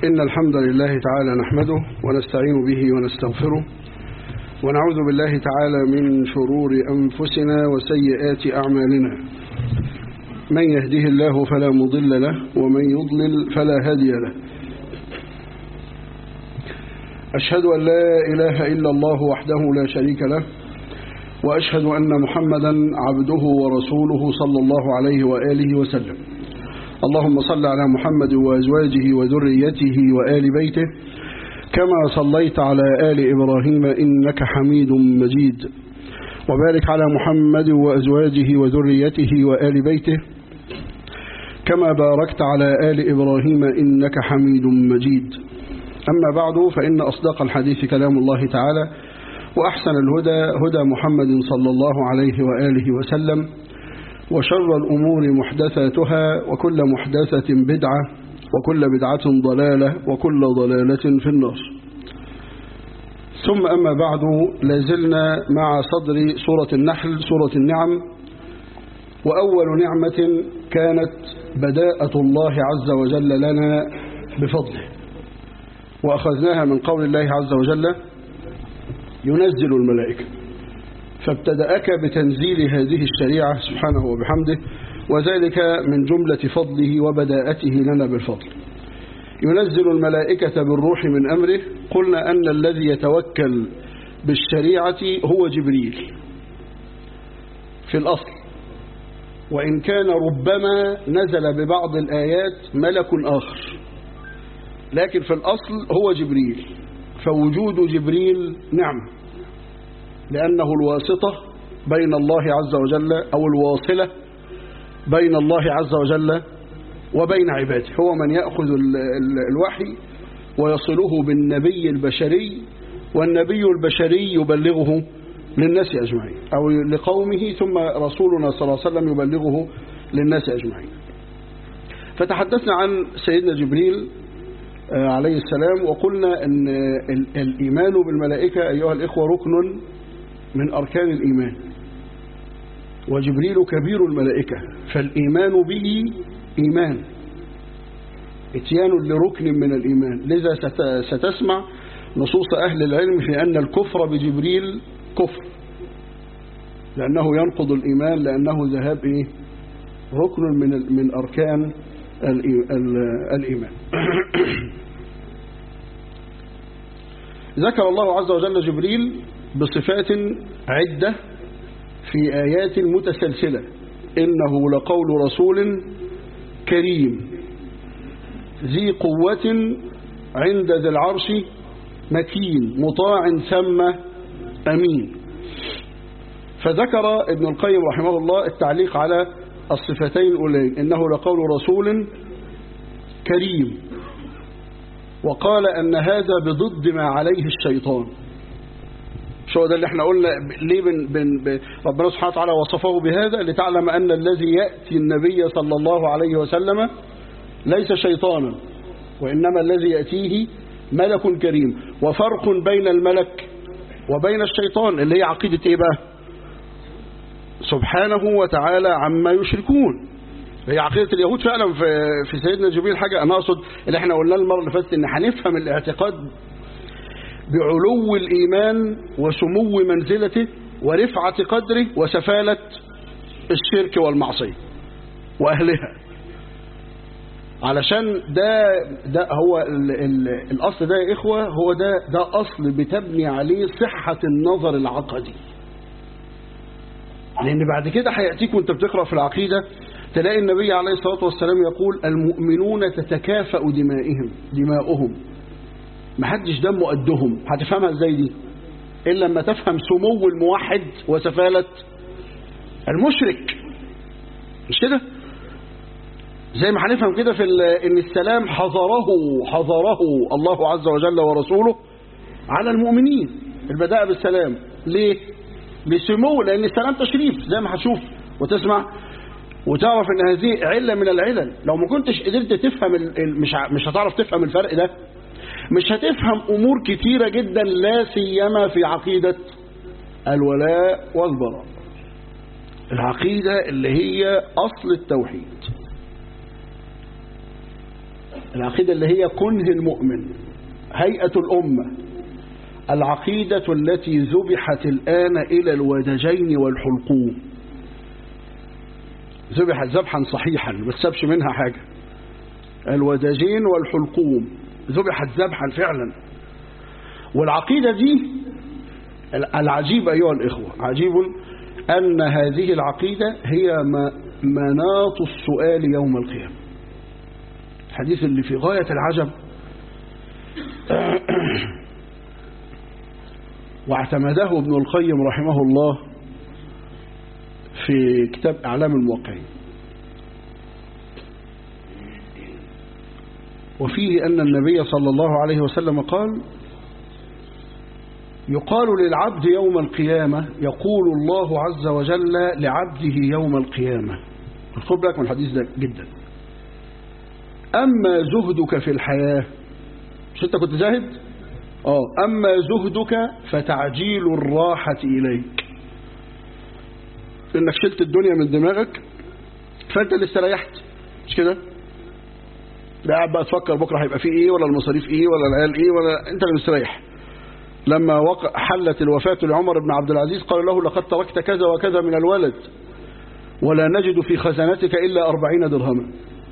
إن الحمد لله تعالى نحمده ونستعين به ونستغفره ونعوذ بالله تعالى من شرور أنفسنا وسيئات أعمالنا من يهده الله فلا مضل له ومن يضلل فلا هادي له أشهد أن لا إله إلا الله وحده لا شريك له وأشهد أن محمدا عبده ورسوله صلى الله عليه وآله وسلم اللهم صل على محمد وأزواجه وذريته وآل بيته كما صليت على آل إبراهيم إنك حميد مجيد وبارك على محمد وأزواجه وذريته وآل بيته كما باركت على آل إبراهيم إنك حميد مجيد أما بعد فإن أصدق الحديث كلام الله تعالى وأحسن الهدى هدى محمد صلى الله عليه وآله وسلم وشر الأمور محدثاتها وكل محدثة بدعة وكل بدعة ضلالة وكل ضلالة في النار ثم أما بعد لازلنا مع صدر سورة النحل سورة النعم وأول نعمة كانت بداءة الله عز وجل لنا بفضله وأخذناها من قول الله عز وجل ينزل الملائكة فابتدأك بتنزيل هذه الشريعة سبحانه وبحمده وذلك من جملة فضله وبداءته لنا بالفضل ينزل الملائكة بالروح من أمره قلنا أن الذي يتوكل بالشريعة هو جبريل في الأصل وإن كان ربما نزل ببعض الآيات ملك آخر لكن في الأصل هو جبريل فوجود جبريل نعم لأنه الواسطة بين الله عز وجل أو الواصلة بين الله عز وجل وبين عباده هو من يأخذ الوحي ويصله بالنبي البشري والنبي البشري يبلغه للناس أجمعين أو لقومه ثم رسولنا صلى الله عليه وسلم يبلغه للناس أجمعين فتحدثنا عن سيدنا جبريل عليه السلام وقلنا أن الإيمان بالملائكة أيها الإخوة ركن من أركان الإيمان وجبريل كبير الملائكة فالإيمان به إيمان اتيان لركن من الإيمان لذا ستسمع نصوص أهل العلم في أن الكفر بجبريل كفر لأنه ينقض الإيمان لأنه ذهاب إيه؟ ركن من من أركان الإيمان ذكر الله عز وجل جبريل بصفات عدة في آيات متسلسلة إنه لقول رسول كريم ذي قوة عند ذي العرش مكين مطاع ثم أمين فذكر ابن القيم رحمه الله التعليق على الصفتين الأولين إنه لقول رسول كريم وقال أن هذا بضد ما عليه الشيطان شو ده اللي احنا قلنا ليه بن بن ربنا سبحانه وتعالى وصفه بهذا لتعلم أن الذي يأتي النبي صلى الله عليه وسلم ليس شيطانا وإنما الذي يأتيه ملك كريم وفرق بين الملك وبين الشيطان اللي هي عقيدة ايه بقى سبحانه وتعالى عما يشركون هي عقيدة اليهود فعلا في, في سيدنا جبريل حاجة أنا أقصد اللي احنا قلنا المرة اللي فاتت إن هنفهم الاعتقاد بعلو الإيمان وسمو منزلته ورفعة قدره وسفالة الشرك والمعصية وأهلها علشان ده ده هو ال ال الأصل ده يا إخوة هو ده ده أصل بتبني عليه صحة النظر العقدي لأن بعد كده هيأتيك وانت بتقرأ في العقيدة تلاقي النبي عليه الصلاة والسلام يقول المؤمنون تتكافأ دمائهم دماؤهم محدش دمه قدهم هتفهمها ازاي دي إلا لما تفهم سمو الموحد وسفالة المشرك مش كده زي ما هنفهم كده في ان السلام حظره حظره الله عز وجل ورسوله على المؤمنين البداء بالسلام ليه لسمو لان السلام تشريف زي ما هتشوف وتسمع وتعرف ان هذه علة من العلل لو ما كنتش قدرت تفهم مش مش هتعرف تفهم الفرق ده مش هتفهم امور كتيرة جدا لا سيما في عقيدة الولاء والبراء العقيدة اللي هي اصل التوحيد العقيدة اللي هي كنه المؤمن هيئة الأمة العقيدة التي ذبحت الآن إلى الودجين والحلقوم ذبحت ذبحا صحيحا ما تسابش منها حاجة الودجين والحلقوم ذبحت ذبحا فعلا والعقيدة دي العجيب أيها الإخوة عجيب أن هذه العقيدة هي مناط السؤال يوم القيامة الحديث اللي في غاية العجب واعتمده ابن القيم رحمه الله في كتاب أعلام الموقعين وفيه أن النبي صلى الله عليه وسلم قال يقال للعبد يوم القيامة يقول الله عز وجل لعبده يوم القيامة خد بالك من الحديث ده جدا أما زهدك في الحياة مش أنت كنت زاهد آه أما زهدك فتعجيل الراحة إليك إنك شلت الدنيا من دماغك فأنت اللي استريحت مش كده لا قاعد بقى تفكر بكرة هيبقى فيه إيه ولا المصاريف إيه ولا العيال إيه ولا أنت اللي مستريح لما وقع حلت الوفاة لعمر بن عبد العزيز قال له لقد تركت كذا وكذا من الولد ولا نجد في خزانتك إلا أربعين درهما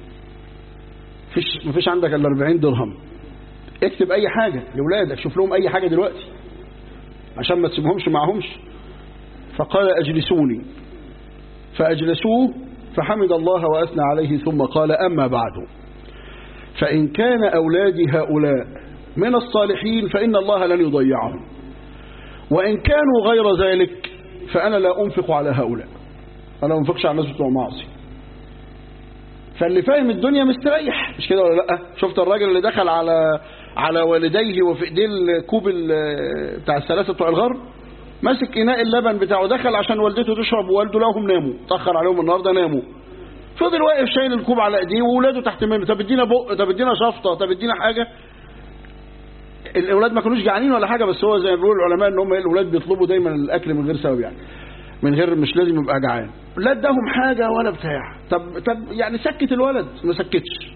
فيش مفيش عندك إلا أربعين درهم اكتب أي حاجة لأولادك شوف لهم أي حاجة دلوقتي عشان ما تسيبهمش معهمش فقال أجلسوني فأجلسوه فحمد الله وأثنى عليه ثم قال أما بعد فإن كان أولادي هؤلاء من الصالحين فإن الله لن يضيعهم وإن كانوا غير ذلك فأنا لا أنفق على هؤلاء أنا ما أنفقش على الناس بتوع معصي فاللي فاهم الدنيا مستريح مش كده ولا لا شفت الراجل اللي دخل على على والديه وفي ايديه الكوب بتاع الثلاثه بتوع الغرب ماسك اناء اللبن بتاعه دخل عشان والدته تشرب ووالده لهم ناموا تاخر عليهم النهارده ناموا فضل واقف شايل الكوب على ايديه واولاده تحت منه طب ادينا بق طب ادينا شفطه طب ادينا حاجه الاولاد ما كانوش جعانين ولا حاجه بس هو زي ما بيقول العلماء ان هم الاولاد بيطلبوا دايما الاكل من غير سبب يعني من غير مش لازم يبقى جعان لا اداهم حاجه ولا بتاع طب طب يعني سكت الولد ما سكتش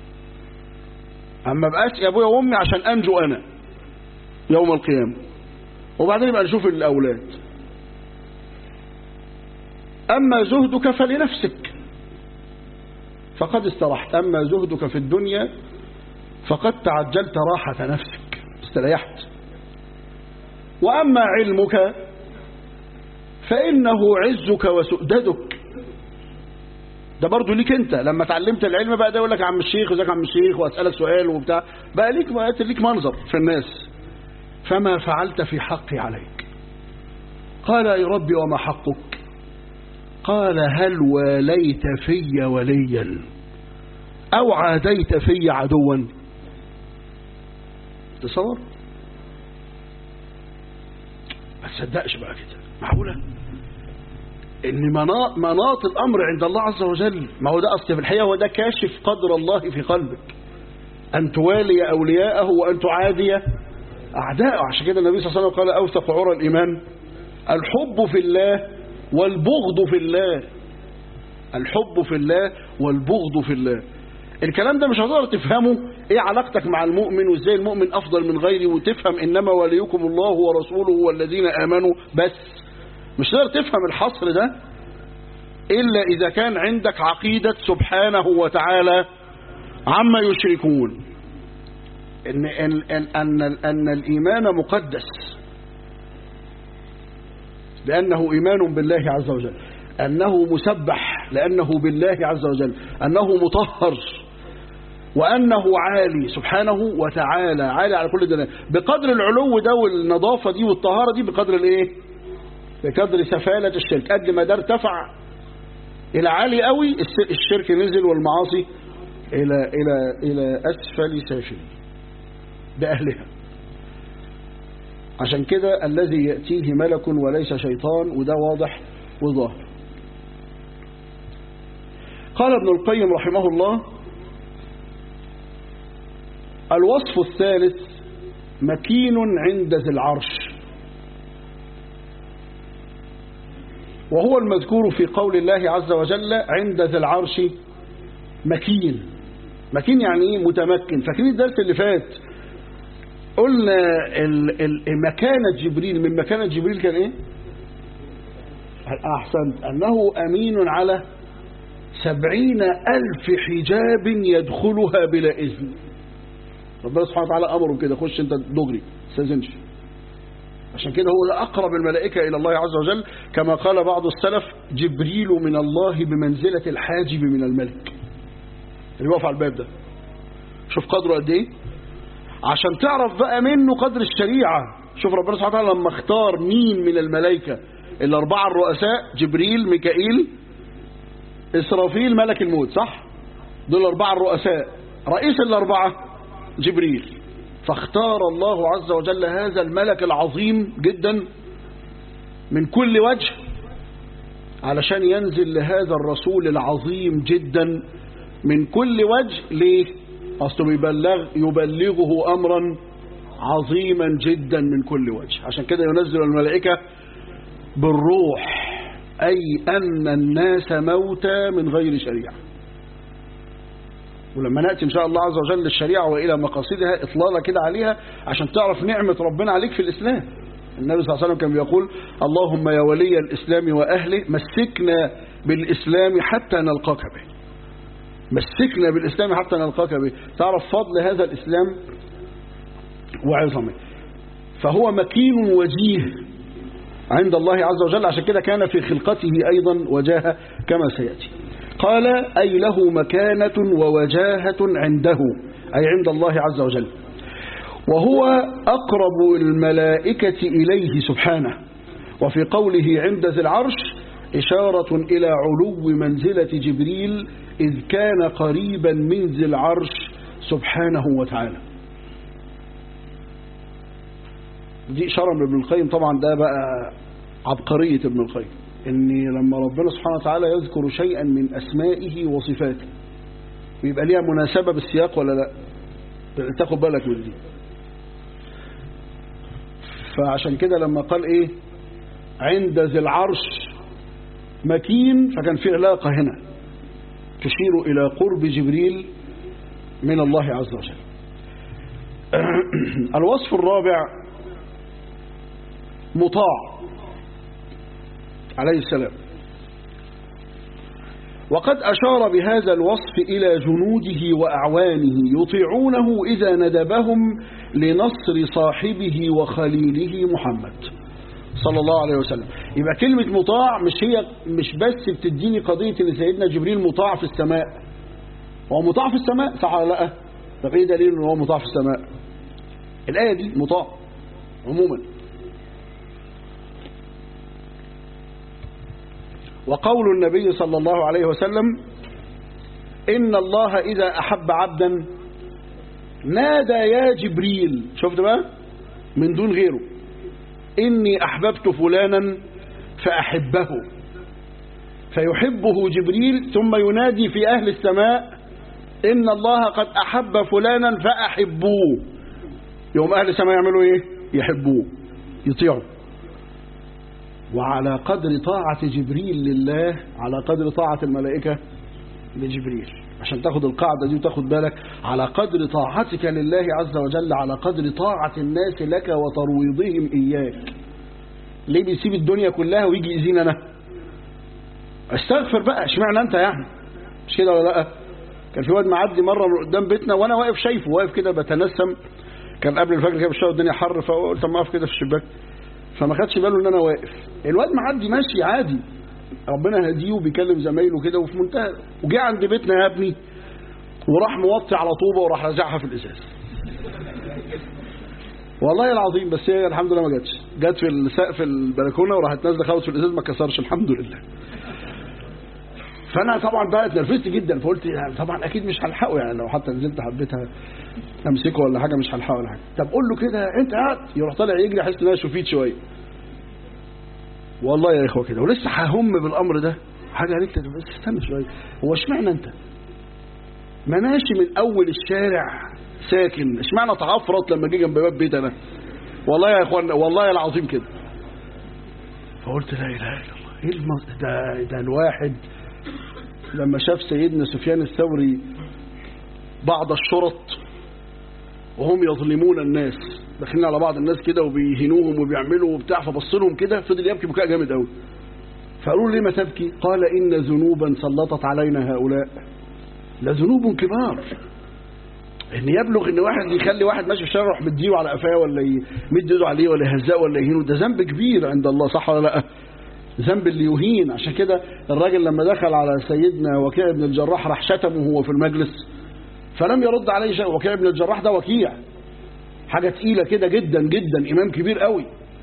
اما بقاش يا ابويا وامي عشان انجو انا يوم القيامه وبعدين يبقى نشوف الاولاد اما زهدك فلنفسك فقد استرحت اما زهدك في الدنيا فقد تعجلت راحه نفسك استريحت واما علمك فانه عزك وسؤددك ده برضه ليك انت لما اتعلمت العلم بقى ده يقول لك يا عم الشيخ وزيك يا عم الشيخ واسالك سؤال وبتاع بقى ليك بقى ليك منظر في الناس فما فعلت في حقي عليك قال يا ربي وما حقك قال هل واليت في وليا او عاديت في عدوا تصور ما تصدقش بقى كده معقوله ان مناط, مناط الامر عند الله عز وجل ما هو ده اصل في الحقيقه هو ده كاشف قدر الله في قلبك ان توالي اولياءه وان تعادي اعداءه عشان كده النبي صلى الله عليه وسلم قال اوثق عرى الايمان الحب في الله والبغض في الله الحب في الله والبغض في الله الكلام ده مش هتقدر تفهمه ايه علاقتك مع المؤمن وازاي المؤمن افضل من غيره وتفهم انما وليكم الله ورسوله والذين امنوا بس مش تقدر تفهم الحصر ده إلا إذا كان عندك عقيدة سبحانه وتعالى عما يشركون إن, إن, إن, أن, أن الإيمان مقدس لأنه إيمان بالله عز وجل أنه مسبح لأنه بالله عز وجل أنه مطهر وأنه عالي سبحانه وتعالى عالي على كل دنيا بقدر العلو ده والنظافة دي والطهارة دي بقدر الإيه بقدر سفالة الشرك قد ما ده ارتفع إلى عالي قوي الشرك نزل والمعاصي إلى إلى إلى أسفل سافل بأهلها عشان كده الذي يأتيه ملك وليس شيطان وده واضح وظاهر قال ابن القيم رحمه الله الوصف الثالث مكين عند ذي العرش وهو المذكور في قول الله عز وجل عند ذي العرش مكين مكين يعني ايه متمكن فاكرين الدرس اللي فات قلنا ال- ال- مكانة جبريل من مكانة جبريل كان ايه احسنت انه امين على سبعين الف حجاب يدخلها بلا اذن ربنا سبحانه وتعالى امره كده خش انت دغري استاذنش عشان كده هو اقرب الملائكه الى الله عز وجل كما قال بعض السلف جبريل من الله بمنزله الحاجب من الملك اللي واقف على الباب ده شوف قدره قد ايه عشان تعرف بقى منه قدر الشريعه شوف ربنا سبحانه وتعالى لما اختار مين من الملائكه الاربعه الرؤساء جبريل ميكائيل اسرافيل ملك الموت صح دول الاربعه الرؤساء رئيس الاربعه جبريل فاختار الله عز وجل هذا الملك العظيم جدا من كل وجه علشان ينزل لهذا الرسول العظيم جدا من كل وجه ليه أصله يبلغ يبلغه أمرا عظيما جدا من كل وجه عشان كده ينزل الملائكة بالروح أي أن الناس موتى من غير شريعة ولما نأتي إن شاء الله عز وجل للشريعة وإلى مقاصدها إطلالة كده عليها عشان تعرف نعمة ربنا عليك في الإسلام النبي صلى الله عليه وسلم كان بيقول اللهم يا ولي الإسلام وأهله مسكنا بالإسلام حتى نلقاك به مسكنا بالإسلام حتى نلقاك به تعرف فضل هذا الإسلام وعظمه فهو مكين وجيه عند الله عز وجل عشان كده كان في خلقته أيضا وجاهة كما سيأتي قال أي له مكانة ووجاهة عنده أي عند الله عز وجل وهو أقرب الملائكة إليه سبحانه وفي قوله عند ذي العرش إشارة إلى علو منزلة جبريل إذ كان قريبا من ذي العرش سبحانه وتعالى دي إشارة من ابن القيم طبعا ده بقى عبقرية ابن القيم ان لما ربنا سبحانه وتعالى يذكر شيئا من أسمائه وصفاته بيبقى ليها مناسبة بالسياق ولا لا تاخد بالك من دي فعشان كده لما قال ايه عند ذي العرش مكين فكان في علاقة هنا تشير إلى قرب جبريل من الله عز وجل الوصف الرابع مطاع عليه السلام وقد أشار بهذا الوصف إلى جنوده وأعوانه يطيعونه إذا ندبهم لنصر صاحبه وخليله محمد صلى الله عليه وسلم يبقى كلمة مطاع مش هي مش بس بتديني قضية ان سيدنا جبريل مطاع في السماء هو مطاع في السماء صح ولا لا طب ايه دليل ان هو مطاع في السماء الآية دي مطاع عموما وقول النبي صلى الله عليه وسلم إن الله إذا أحب عبدا نادى يا جبريل شفت بقى من دون غيره إني أحببت فلانا فأحبه فيحبه جبريل ثم ينادي في أهل السماء إن الله قد أحب فلانا فأحبوه يوم أهل السماء يعملوا إيه يحبوه يطيعوا وعلى قدر طاعة جبريل لله على قدر طاعة الملائكة لجبريل عشان تاخد القاعدة دي وتاخد بالك على قدر طاعتك لله عز وجل على قدر طاعة الناس لك وترويضهم إياك ليه بيسيب الدنيا كلها ويجي يأذينا أنا استغفر بقى اشمعنى أنت يعني مش كده ولا لا كان في واد معدي مرة من قدام بيتنا وأنا واقف شايفه واقف كده بتنسم كان قبل الفجر كده بالشهر الدنيا حر فقلت اما اقف كده في الشباك فما خدش باله ان انا واقف الواد معدي ماشي عادي ربنا هديه وبيكلم زمايله كده وفي منتهى وجه عند بيتنا يا ابني وراح موطي على طوبه وراح رازعها في الازاز والله العظيم بس هي الحمد لله ما جاتش جت في السقف البلكونه وراحت نازله خالص في الازاز ما كسرش الحمد لله فانا طبعا بقى اتنرفزت جدا فقلت يعني طبعا اكيد مش هلحقه يعني لو حتى نزلت حبيتها امسكه ولا حاجه مش هلحقه ولا حاجه طب قول له كده انت قاعد يروح طالع يجري احس ان انا شفيت شويه والله يا اخوه كده ولسه ههم بالامر ده حاجه عليك بس استنى شويه هو اشمعنى انت ما ماشي من اول الشارع ساكن اشمعنى تعفرط لما جه جنب باب بيت انا والله يا اخوان والله العظيم كده فقلت لا اله الا الله ايه المز... ده ده الواحد لما شاف سيدنا سفيان الثوري بعض الشرط وهم يظلمون الناس داخلين على بعض الناس كده وبيهنوهم وبيعملوا وبتاع فبص لهم كده فضل يبكي بكاء جامد قوي فقالوا له ليه ما تبكي قال إن ذنوبا سلطت علينا هؤلاء لذنوب كبار ان يبلغ ان واحد يخلي واحد ماشي في الشارع يروح مديه على قفاه ولا يمد ايده عليه ولا يهزقه ولا يهينه ده ذنب كبير عند الله صح ولا لا ذنب اللي يهين عشان كده الراجل لما دخل على سيدنا وكيع بن الجراح راح شتمه وهو في المجلس فلم يرد عليه شيء وكيع بن الجراح ده وكيع حاجة تقيلة كده جدا جدا إمام كبير قوي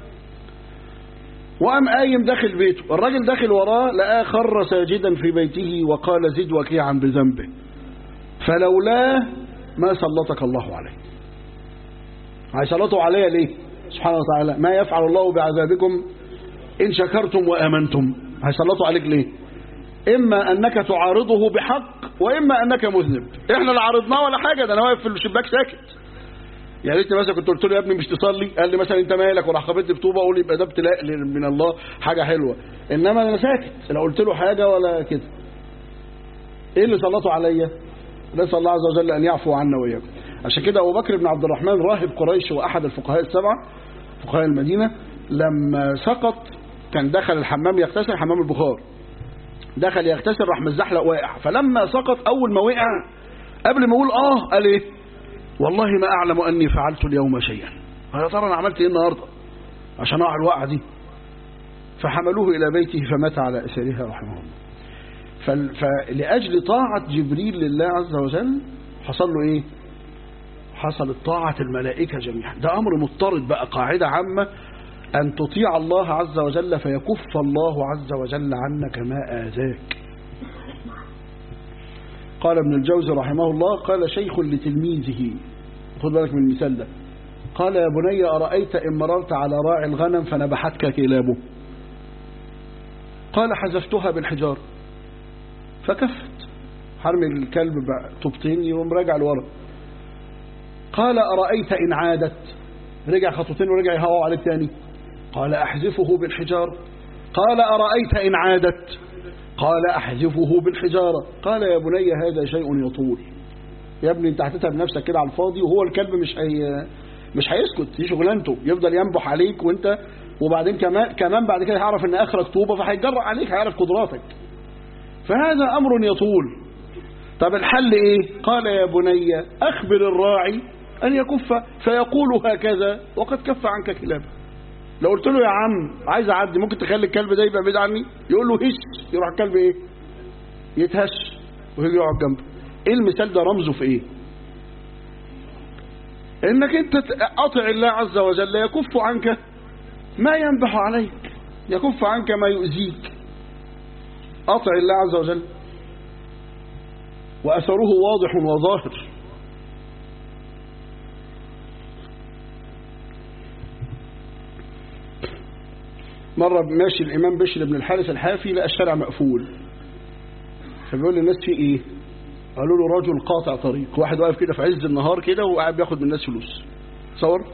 وقام قايم داخل بيته الراجل داخل وراه لقاه خر ساجدا في بيته وقال زد وكيعا بذنبه فلولاه ما سلطك الله عليه هيسلطوا عليا ليه سبحانه وتعالى ما يفعل الله بعذابكم إن شكرتم وآمنتم هيسلطوا عليك ليه إما أنك تعارضه بحق وإما أنك مذنب إحنا لا عارضناه ولا حاجة ده أنا واقف في الشباك ساكت يا ريتني مثلا كنت قلت له يا ابني مش تصلي قال لي مثلا انت مالك وراح خبطني بطوبه اقول يبقى ده ابتلاء من الله حاجه حلوه انما انا ساكت لا قلت له حاجه ولا كده ايه اللي سلطوا عليا نسال الله عز وجل ان يعفو عنا واياكم عشان كده ابو بكر بن عبد الرحمن راهب قريش واحد الفقهاء السبعه فقهاء المدينه لما سقط كان دخل الحمام يغتسل حمام البخار دخل يغتسل راح مزحلق واقع فلما سقط اول ما وقع قبل ما اقول اه قال ايه والله ما اعلم اني فعلت اليوم شيئا يا ترى انا عملت ايه النهارده عشان اقع الوقعه دي فحملوه الى بيته فمات على اثرها رحمه الله فلأجل طاعة جبريل لله عز وجل حصل له ايه حصلت طاعة الملائكة جميعا ده أمر مضطرد بقى قاعدة عامة أن تطيع الله عز وجل فيكف الله عز وجل عنك ما آذاك قال ابن الجوزي رحمه الله قال شيخ لتلميذه خد بالك من المثال ده قال يا بني أرأيت إن مررت على راعي الغنم فنبحتك كلابه قال حذفتها بالحجار فكفت حرمي الكلب طوبتين يقوم راجع لورا قال أرأيت إن عادت رجع خطوتين ورجع يهوى عليه تاني قال أحذفه بالحجار قال أرأيت إن عادت قال أحذفه بالحجارة قال يا بني هذا شيء يطول يا ابني انت هتتعب نفسك كده على الفاضي وهو الكلب مش هي مش هيسكت دي شغلانته يفضل ينبح عليك وانت وبعدين كمان كمان بعد كده هيعرف ان اخرك طوبه فهيتجرأ عليك هيعرف قدراتك فهذا امر يطول طب الحل ايه قال يا بني اخبر الراعي ان يكف فيقول هكذا وقد كف عنك كلابه لو قلت له يا عم عايز اعدي ممكن تخلي الكلب ده يبقى بعيد عني يقول له هش يروح الكلب ايه يتهش ويجي يقعد جنبه ايه المثال ده رمزه في ايه انك انت اطع الله عز وجل يكف عنك ما ينبح عليك يكف عنك ما يؤذيك اطع الله عز وجل واثره واضح وظاهر مرة ماشي الإمام بشر بن الحارث الحافي لقى الشارع مقفول فبيقول للناس في إيه قالوا له رجل قاطع طريق واحد واقف كده في عز النهار كده وقاعد بياخد من الناس فلوس تصور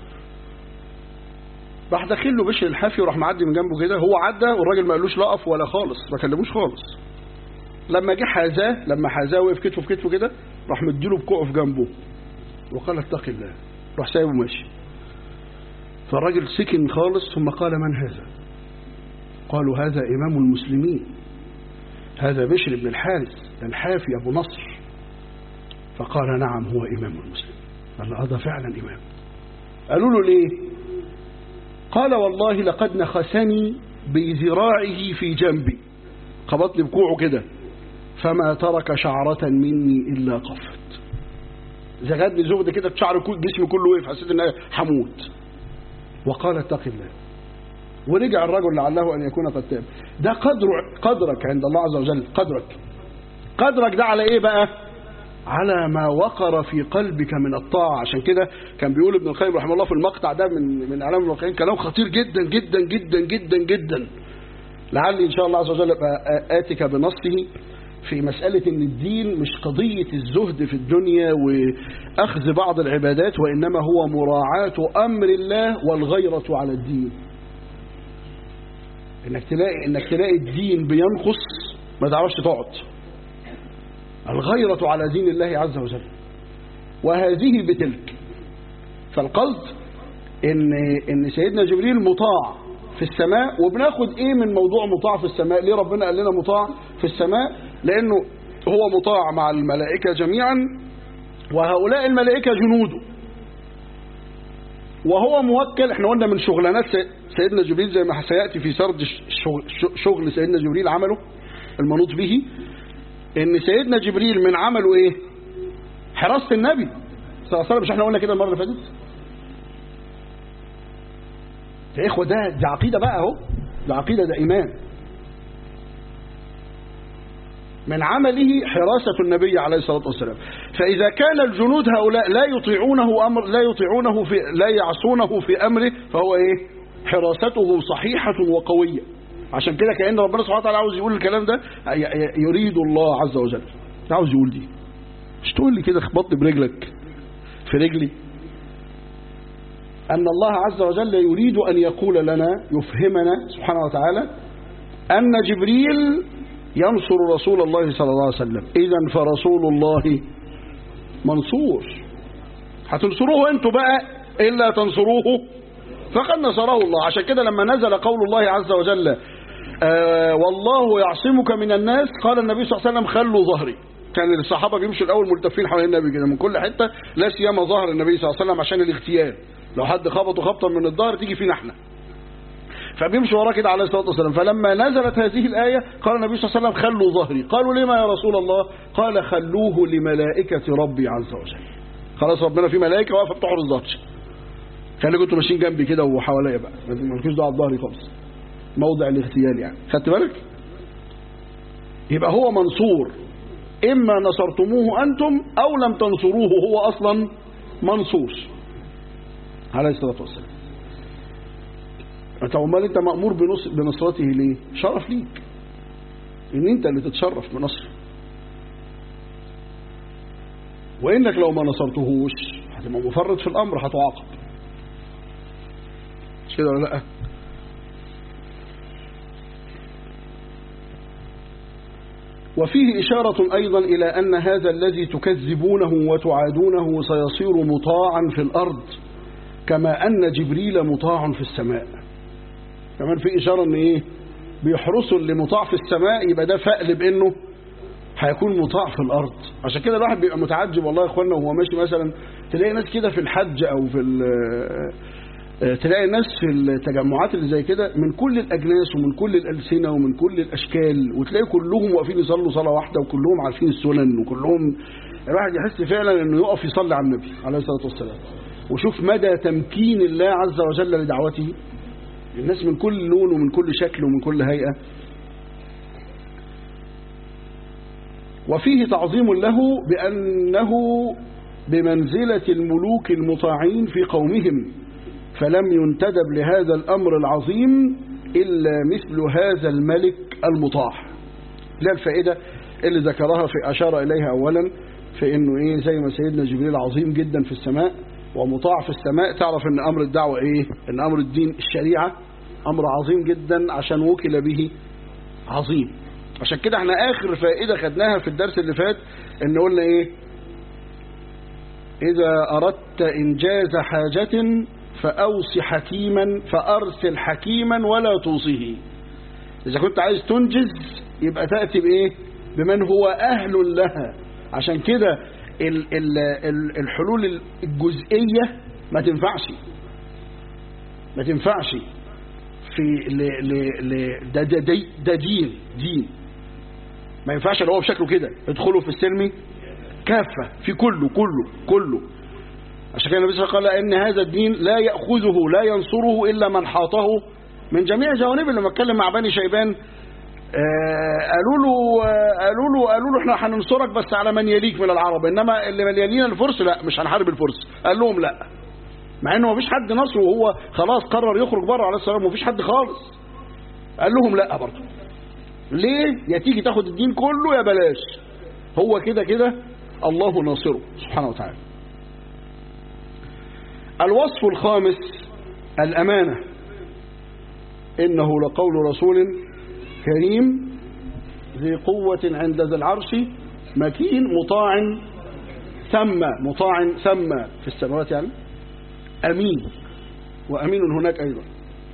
راح داخل له بشر الحافي وراح معدي من جنبه كده هو عدى والراجل ما قالوش لا اقف ولا خالص ما كلموش خالص لما جه حازاه لما حازاه وقف كتفه في كتفه كده راح مديله بكوعه في جنبه وقال اتق الله راح سايبه ماشي فالراجل سكن خالص ثم قال من هذا قالوا هذا إمام المسلمين هذا بشر بن الحارث الحافي أبو نصر فقال نعم هو إمام المسلمين قال هذا فعلا إمام قالوا له ليه قال والله لقد نخسني بذراعه في جنبي خبطني بكوعه كده فما ترك شعرة مني إلا قفت زغدني زغد كده شعر جسمي كله وقف حسيت ان هموت وقال اتق الله ورجع الرجل لعله أن يكون قد تاب ده قدر قدرك عند الله عز وجل قدرك قدرك ده على إيه بقى على ما وقر في قلبك من الطاعة عشان كده كان بيقول ابن القيم رحمه الله في المقطع ده من من اعلام الواقعين كلام خطير جدا جدا جدا جدا جدا لعلي ان شاء الله عز وجل اتك بنصه في مسألة ان الدين مش قضية الزهد في الدنيا واخذ بعض العبادات وانما هو مراعاة امر الله والغيرة على الدين انك تلاقي انك تلاقي الدين بينقص ما تعرفش تقعد الغيرة على دين الله عز وجل وهذه بتلك فالقصد ان ان سيدنا جبريل مطاع في السماء وبناخد ايه من موضوع مطاع في السماء ليه ربنا قال لنا مطاع في السماء لانه هو مطاع مع الملائكة جميعا وهؤلاء الملائكة جنوده وهو موكل احنا قلنا من شغلانات سيدنا جبريل زي ما سيأتي في سرد شغل سيدنا جبريل عمله المنوط به ان سيدنا جبريل من عمله ايه حراسة النبي صلى الله عليه وسلم مش احنا قلنا كده المرة اللي فاتت يا اخوة ده ده عقيدة بقى اهو ده عقيدة ده ايمان من عمله حراسة النبي عليه الصلاة والسلام فإذا كان الجنود هؤلاء لا يطيعونه أمر لا يطيعونه في لا يعصونه في أمره فهو إيه حراسته صحيحة وقوية عشان كده كأن ربنا سبحانه وتعالى عاوز يقول الكلام ده يريد الله عز وجل عاوز يقول دي مش تقول لي كده خبطني برجلك في رجلي أن الله عز وجل يريد أن يقول لنا يفهمنا سبحانه وتعالى أن جبريل ينصر رسول الله صلى الله عليه وسلم إذا فرسول الله منصور هتنصروه انتوا بقى إلا تنصروه فقد نصره الله عشان كده لما نزل قول الله عز وجل آه والله يعصمك من الناس قال النبي صلى الله عليه وسلم خلوا ظهري كان الصحابة بيمشوا الأول ملتفين حوالين النبي كده من كل حتة لا سيما ظهر النبي صلى الله عليه وسلم عشان الاغتيال لو حد خبطه خبطا من الظهر تيجي فينا احنا فبيمشوا وراه كده عليه الصلاة والسلام فلما نزلت هذه الآية قال النبي صلى الله عليه وسلم خلوا ظهري قالوا لما يا رسول الله قال خلوه لملائكة ربي عز وجل خلاص ربنا في ملائكة واقفة بتحرس ظهري خلي كنتوا ماشيين جنبي كده وحواليا بقى مالكوش دعوه بظهري خالص موضع الاغتيال يعني خدت بالك يبقى هو منصور إما نصرتموه أنتم أو لم تنصروه هو أصلا منصور عليه الصلاة والسلام انت امال انت مأمور بنص بنصرته ليه شرف ليك ان انت اللي تتشرف بنصره وانك لو ما نصرتهوش هتبقى مفرط في الامر هتعاقب مش كده ولا لا وفيه إشارة أيضا إلى أن هذا الذي تكذبونه وتعادونه سيصير مطاعا في الأرض كما أن جبريل مطاع في السماء كمان في إشارة أن إيه بيحرسوا اللي مطاع في السماء يبقى ده فقل بأنه هيكون مطاع في الأرض عشان كده الواحد بيبقى متعجب والله يا إخوانا وهو ماشي مثلا تلاقي ناس كده في الحج أو في تلاقي ناس في التجمعات اللي زي كده من كل الأجناس ومن كل الألسنة ومن كل الأشكال وتلاقي كلهم واقفين يصلوا صلاة واحدة وكلهم عارفين السنن وكلهم الواحد يحس فعلا انه يقف يصلي على النبي عليه الصلاة والسلام وشوف مدى تمكين الله عز وجل لدعوته الناس من كل لون ومن كل شكل ومن كل هيئة وفيه تعظيم له بأنه بمنزلة الملوك المطاعين في قومهم فلم ينتدب لهذا الأمر العظيم إلا مثل هذا الملك المطاع لا الفائدة اللي ذكرها في أشار إليها أولا في أنه إيه زي ما سيدنا جبريل عظيم جدا في السماء ومطاع في السماء تعرف أن أمر الدعوة إيه أن أمر الدين الشريعة أمر عظيم جدا عشان وكل به عظيم عشان كده احنا آخر فائدة خدناها في الدرس اللي فات أن قلنا إيه إذا أردت إنجاز حاجة فأوص حكيما فأرسل حكيما ولا توصيه إذا كنت عايز تنجز يبقى تأتي بإيه بمن هو أهل لها عشان كده ال ال ال الحلول الجزئية ما تنفعش ما تنفعش في ل ل ل ده, ده, ده, ده دين دين ما ينفعش اللي هو بشكله كده ادخلوا في السلم كافة في كله كله كله عشان كده النبي صلى الله عليه وسلم قال ان هذا الدين لا يأخذه لا ينصره إلا من حاطه من جميع جوانبه لما اتكلم مع بني شيبان قالوا له قالوا له قالوا له احنا هننصرك بس على من يليك من العرب انما اللي مليانين الفرس لا مش هنحارب الفرس قال لهم لا مع انه مفيش حد نصره وهو خلاص قرر يخرج بره عليه الصلاه والسلام مفيش حد خالص قال لهم لا برضه ليه يا تيجي تاخد الدين كله يا بلاش هو كده كده الله ناصره سبحانه وتعالى الوصف الخامس الأمانة إنه لقول رسول كريم ذي قوة عند ذي العرش مكين مطاع ثم مطاع ثم في السماوات يعني أمين وأمين هناك أيضا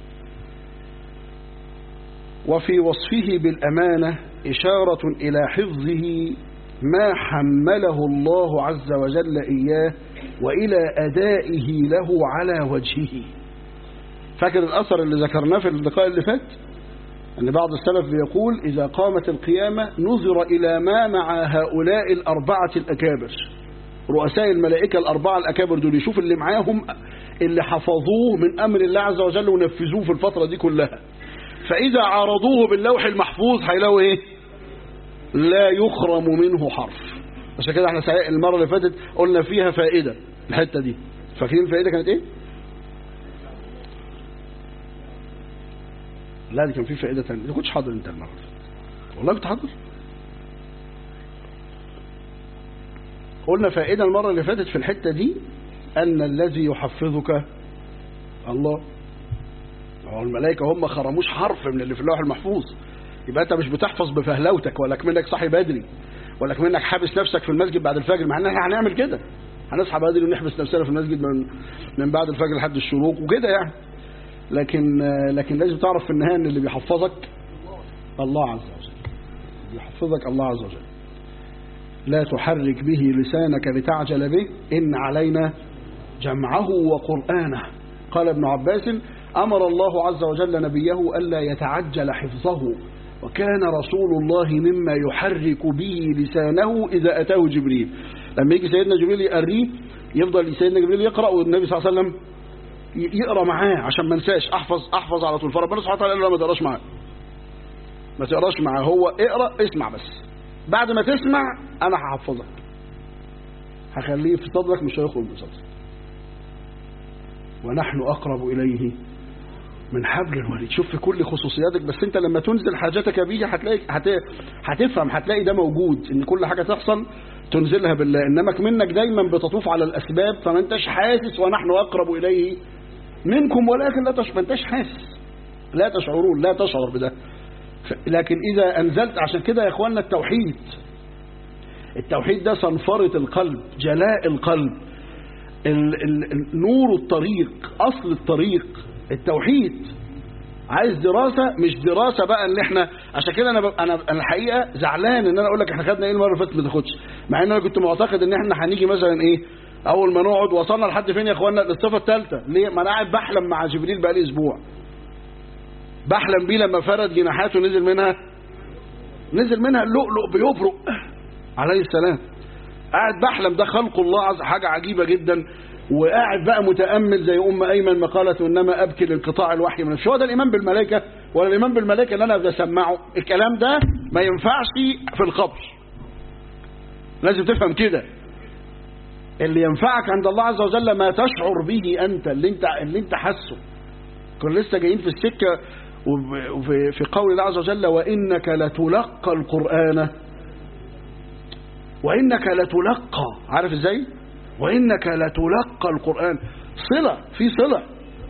وفي وصفه بالأمانة إشارة إلى حفظه ما حمله الله عز وجل إياه وإلى أدائه له على وجهه فاكر الأثر اللي ذكرناه في اللقاء اللي فات أن بعض السلف بيقول إذا قامت القيامة نظر إلى ما مع هؤلاء الأربعة الأكابر رؤساء الملائكة الأربعة الأكابر دول يشوف اللي معاهم اللي حفظوه من أمر الله عز وجل ونفذوه في الفترة دي كلها فإذا عارضوه باللوح المحفوظ هيلاقوا إيه لا يخرم منه حرف عشان كده احنا المرة اللي فاتت قلنا فيها فائدة الحتة دي فاكرين الفائدة كانت ايه لا دي كان في فائدة تانية ما كنتش حاضر انت المرة والله كنت حاضر قلنا فائدة المرة اللي فاتت في الحتة دي أن الذي يحفظك الله هو الملائكة هم خرموش حرف من اللي في اللوح المحفوظ يبقى أنت مش بتحفظ بفهلوتك ولا كمنك صاحي بدري ولا كمنك حابس نفسك في المسجد بعد الفجر مع ان احنا هنعمل كده هنصحى بدري ونحبس نفسنا في المسجد من من بعد الفجر لحد الشروق وكده يعني لكن لكن لازم تعرف في النهايه ان اللي بيحفظك الله عز وجل بيحفظك الله عز وجل لا تحرك به لسانك لتعجل به إن علينا جمعه وقرآنه قال ابن عباس أمر الله عز وجل نبيه ألا يتعجل حفظه وكان رسول الله مما يحرك به لسانه إذا أتاه جبريل لما يجي سيدنا جبريل يقريه يفضل سيدنا جبريل يقرأ والنبي صلى الله عليه وسلم يقرأ معاه عشان ما انساش أحفظ أحفظ على طول فربنا سبحانه وتعالى قال له ما تقراش معاه ما تقراش معاه هو اقرأ اسمع بس بعد ما تسمع أنا هحفظك هخليه في صدرك مش هيخرج من صدرك ونحن أقرب إليه من حبل الوريد شوف في كل خصوصياتك بس انت لما تنزل حاجتك به هتلاقي هت... هتفهم هتلاقي ده موجود ان كل حاجة تحصل تنزلها بالله انما منك دايما بتطوف على الاسباب فما انتش حاسس ونحن اقرب اليه منكم ولكن لا تش... ما انتش حاسس لا تشعرون لا تشعر بده لكن اذا انزلت عشان كده يا اخواننا التوحيد التوحيد ده صنفرة القلب جلاء القلب ال... ال... نور الطريق اصل الطريق التوحيد عايز دراسة مش دراسة بقى ان احنا عشان كده انا ب... انا انا الحقيقة زعلان ان انا اقول لك احنا خدنا ايه المرة اللي فاتت ما تاخدش مع ان انا كنت معتقد ان احنا هنيجي مثلا ايه اول ما نقعد وصلنا لحد فين يا اخوانا للصفة الثالثة ليه ما انا قاعد بحلم مع جبريل بقالي اسبوع بحلم بيه لما فرد جناحاته نزل منها نزل منها اللؤلؤ بيبرق عليه السلام قاعد بحلم ده خلق الله عز حاجة عجيبة جدا وقاعد بقى متأمل زي أم أيمن ما قالت إنما أبكي لانقطاع الوحي من مش هو ده الإيمان بالملائكة ولا الإيمان بالملائكة اللي أنا بسمعه الكلام ده ما ينفعش في القبر لازم تفهم كده اللي ينفعك عند الله عز وجل ما تشعر به أنت اللي أنت اللي أنت حاسه كنا لسه جايين في السكة وفي في قول الله عز وجل وإنك لتلقى القرآن وإنك لتلقى عارف إزاي وإنك لتلقى القرآن صلة في صلة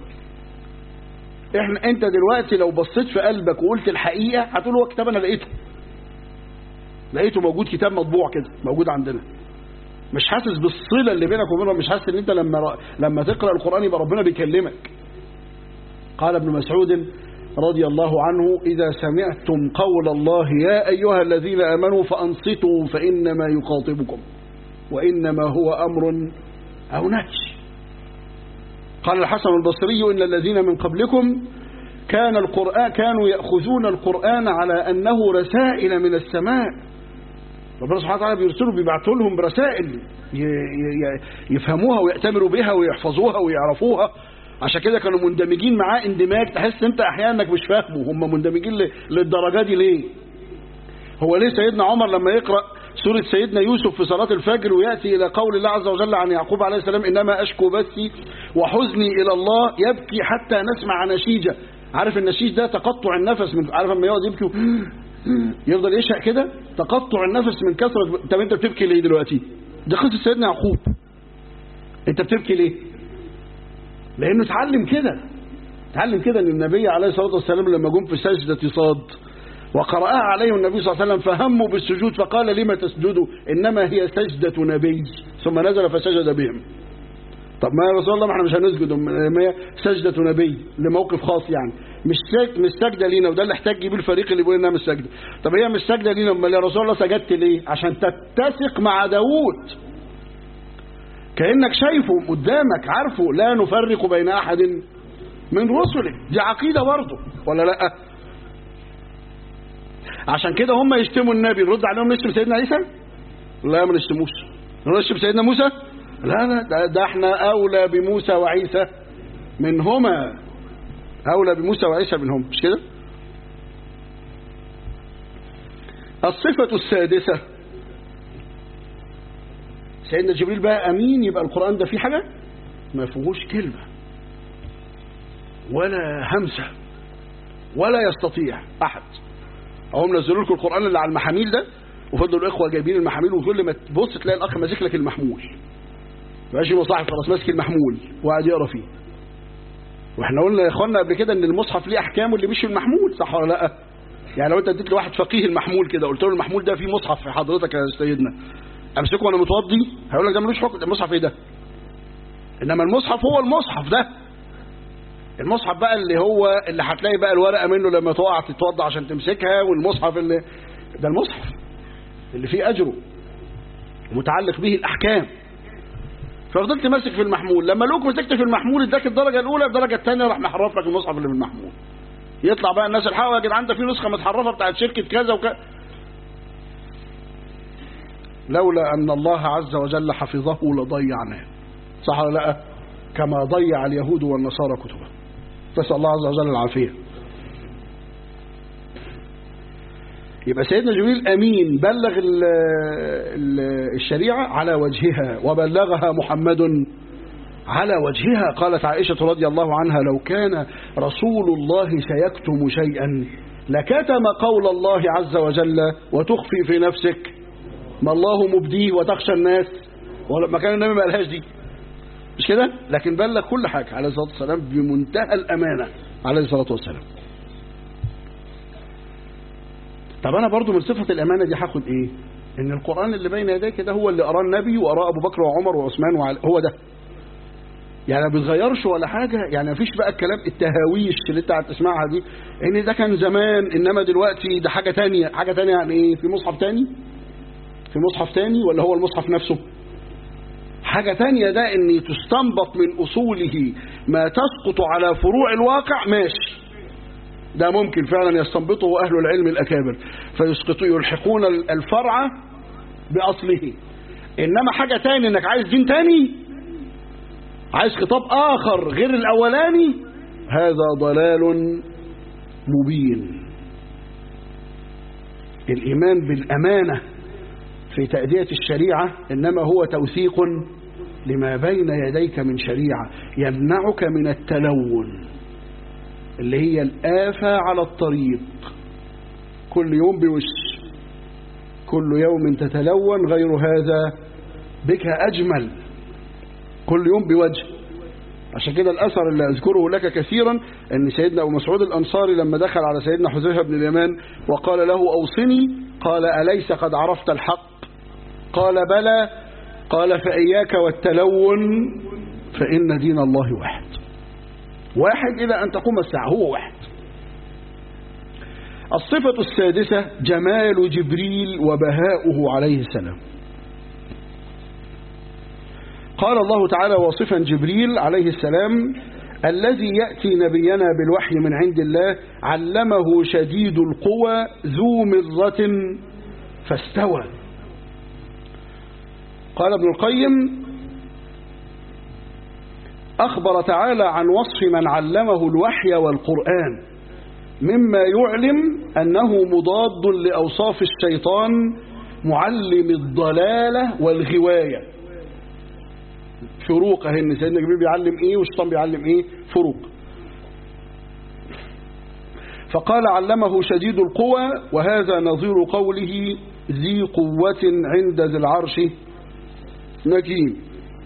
احنا انت دلوقتي لو بصيت في قلبك وقلت الحقيقة هتقول هو كتاب انا لقيته لقيته موجود كتاب مطبوع كده موجود عندنا مش حاسس بالصلة اللي بينك وبينه مش حاسس ان انت لما لما تقرأ القرآن يبقى ربنا بيكلمك قال ابن مسعود رضي الله عنه إذا سمعتم قول الله يا أيها الذين آمنوا فأنصتوا فإنما يخاطبكم وإنما هو أمر أو نهي قال الحسن البصري إن الذين من قبلكم كان القرآن كانوا يأخذون القرآن على أنه رسائل من السماء ربنا سبحانه وتعالى بيرسلوا بيبعثوا لهم برسائل يفهموها ويأتمروا بها ويحفظوها ويعرفوها عشان كده كانوا مندمجين معاه اندماج تحس انت احيانا انك مش فاهمه هم مندمجين للدرجه دي ليه هو ليه سيدنا عمر لما يقرأ سورة سيدنا يوسف في صلاة الفجر ويأتي إلى قول الله عز وجل عن يعقوب عليه السلام إنما أشكو بثي وحزني إلى الله يبكي حتى نسمع نشيجة عارف النشيج ده تقطع النفس من عارف لما يقعد يبكي يفضل يشهق كده تقطع النفس من كثرة طب أنت بتبكي ليه دلوقتي ده قصة سيدنا يعقوب أنت بتبكي ليه لأنه اتعلم كده اتعلم كده ان النبي عليه الصلاة والسلام لما جم في سجدة صاد وقرأها عليه النبي صلى الله عليه وسلم فهموا بالسجود فقال لما تسجدوا إنما هي سجدة نبي ثم نزل فسجد بهم طب ما يا رسول الله ما احنا مش هنسجد ما هي سجدة نبي لموقف خاص يعني مش سج... مش سجدة لينا وده اللي احتاج بيه الفريق اللي بيقول انها مش سجدة طب هي مش سجدة لينا امال يا رسول الله سجدت ليه عشان تتسق مع داوود كأنك شايفه قدامك عارفه لا نفرق بين أحد من رسله دي عقيدة برضه ولا لا عشان كده هم يشتموا النبي نرد عليهم نشتم سيدنا عيسى لا ما نشتموش نشتم سيدنا موسى لا لا ده, ده احنا أولى بموسى وعيسى منهما أولى بموسى وعيسى منهم مش كده الصفة السادسة سيدنا جبريل بقى أمين يبقى القرآن ده فيه حاجة ما فيهوش كلمة ولا همسة ولا يستطيع أحد هم نزلوا لكم القرآن اللي على المحاميل ده وفضلوا الإخوة جايبين المحاميل وكل ما تبص تلاقي الأخ ماسك لك المحمول ماشي مصاحف خلاص ماسك المحمول وقاعد يقرا فيه واحنا قلنا يا اخوانا قبل كده ان المصحف ليه احكامه اللي مش المحمول صح ولا لا يعني لو انت اديت لواحد فقيه المحمول كده قلت له المحمول ده فيه مصحف في حضرتك يا سيدنا امسكه وانا متوضي هيقول لك ده ملوش حكم ده المصحف ايه ده انما المصحف هو المصحف ده المصحف بقى اللي هو اللي هتلاقي بقى الورقه منه لما تقع تتوضى عشان تمسكها والمصحف اللي ده المصحف اللي فيه اجره ومتعلق به الاحكام ففضلت ماسك في المحمول لما لوك مسكت في المحمول اداك الدرجه الاولى الدرجه الثانيه راح محرف لك المصحف اللي في المحمول يطلع بقى الناس الحقوا يا جدعان ده في نسخه متحرفه بتاعت شركه كذا وكذا لولا ان الله عز وجل حفظه لضيعناه صح ولا لا كما ضيع اليهود والنصارى كتبه نسال الله عز وجل العافيه يبقى سيدنا جبريل أمين بلغ ال ال الشريعة على وجهها وبلغها محمد على وجهها قالت عائشة رضي الله عنها لو كان رسول الله سيكتم شيئا لكتم قول الله عز وجل وتخفي في نفسك ما الله مبديه وتخشى الناس ما كان النبي ما قالهاش دي مش كده لكن بلغ كل حاجة عليه الصلاة والسلام بمنتهى الأمانة عليه الصلاة والسلام طب انا برضو من صفة الامانة دي هاخد ايه ان القرآن اللي بين يديك ده هو اللي اراه النبي واراه ابو بكر وعمر وعثمان وعلي هو ده يعني ما بيتغيرش ولا حاجة يعني مفيش بقى الكلام التهاويش اللي انت هتسمعها دي ان ده كان زمان انما دلوقتي ده حاجة تانية حاجة تانية يعني ايه في مصحف تاني في مصحف تاني ولا هو المصحف نفسه حاجة تانية ده ان تستنبط من اصوله ما تسقط على فروع الواقع ماشي ده ممكن فعلا يستنبطه أهل العلم الأكابر فيسقطوا يلحقون الفرع بأصله إنما حاجة تاني إنك عايز دين تاني عايز خطاب آخر غير الأولاني هذا ضلال مبين الإيمان بالأمانة في تأدية الشريعة إنما هو توثيق لما بين يديك من شريعة يمنعك من التلون اللي هي الآفة على الطريق كل يوم بوش كل يوم تتلون غير هذا بك أجمل كل يوم بوجه عشان كده الأثر اللي أذكره لك كثيرا أن سيدنا أبو مسعود الأنصاري لما دخل على سيدنا حذيفة بن اليمان وقال له أوصني قال أليس قد عرفت الحق قال بلى قال فإياك والتلون فإن دين الله واحد واحد إلى أن تقوم الساعة هو واحد الصفة السادسة جمال جبريل وبهاؤه عليه السلام قال الله تعالى واصفا جبريل عليه السلام الذي يأتي نبينا بالوحي من عند الله علمه شديد القوى ذو مرة فاستوى قال ابن القيم أخبر تعالى عن وصف من علمه الوحي والقرآن مما يعلم أنه مضاد لأوصاف الشيطان معلم الضلالة والغواية فروق اهي ان سيدنا جبريل بيعلم ايه والشيطان بيعلم ايه فروق فقال علمه شديد القوى وهذا نظير قوله ذي قوة عند ذي العرش مكين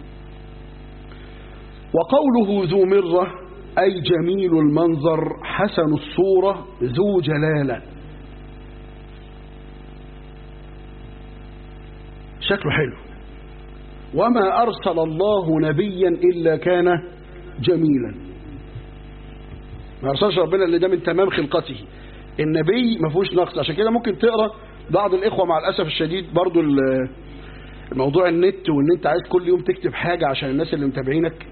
وقوله ذو مرة أي جميل المنظر حسن الصورة ذو جلالة شكله حلو وما أرسل الله نبيا إلا كان جميلا ما أرسلش ربنا اللي ده من تمام خلقته النبي ما فيهوش نقص عشان كده ممكن تقرأ بعض الإخوة مع الأسف الشديد برضو الموضوع النت وان انت عايز كل يوم تكتب حاجة عشان الناس اللي متابعينك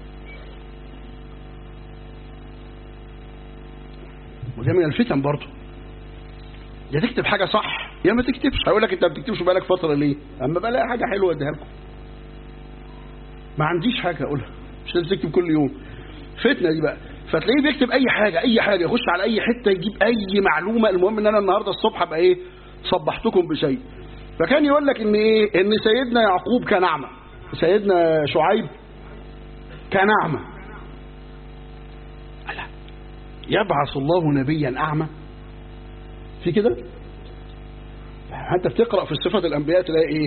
وده من الفتن برضو يا تكتب حاجة صح يا ما تكتبش هيقول لك انت ما بتكتبش بقالك فترة ليه اما بلاقي حاجة حلوة اديها لكم ما عنديش حاجة اقولها مش لازم تكتب كل يوم فتنة دي بقى فتلاقيه بيكتب اي حاجة اي حاجة يخش على اي حتة يجيب اي معلومة المهم ان انا النهاردة الصبح ابقى ايه صبحتكم بشيء فكان يقول لك ان ايه ان سيدنا يعقوب كان اعمى سيدنا شعيب كان اعمى لا يبعث الله نبيا اعمى في كده انت بتقرا في صفه الانبياء تلاقي ايه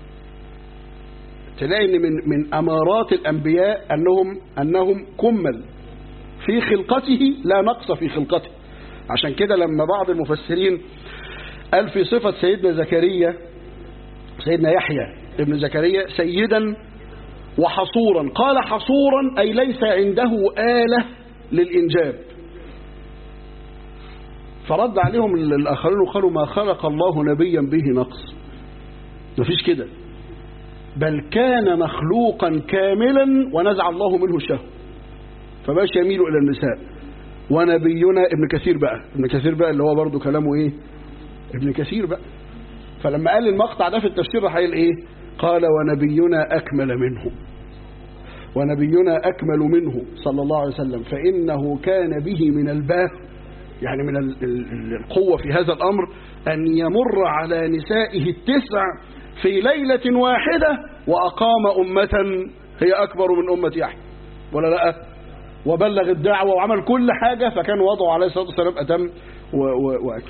تلاقي ان من من امارات الانبياء انهم انهم كمل في خلقته لا نقص في خلقته عشان كده لما بعض المفسرين قال في صفة سيدنا زكريا سيدنا يحيى ابن زكريا سيدا وحصورا قال حصورا أي ليس عنده آلة للإنجاب فرد عليهم الآخرين وقالوا ما خلق الله نبيا به نقص مفيش كده بل كان مخلوقا كاملا ونزع الله منه الشهوة فباش يميل إلى النساء ونبينا ابن كثير بقى ابن كثير بقى اللي هو برضو كلامه ايه ابن كثير بقى فلما قال المقطع ده في التفسير راح قال ايه قال ونبينا اكمل منه ونبينا اكمل منه صلى الله عليه وسلم فانه كان به من الباه يعني من القوه في هذا الامر ان يمر على نسائه التسع في ليله واحده واقام امه هي اكبر من امه يحيى ولا لا وبلغ الدعوه وعمل كل حاجه فكان وضعه عليه الصلاه والسلام اتم واكمل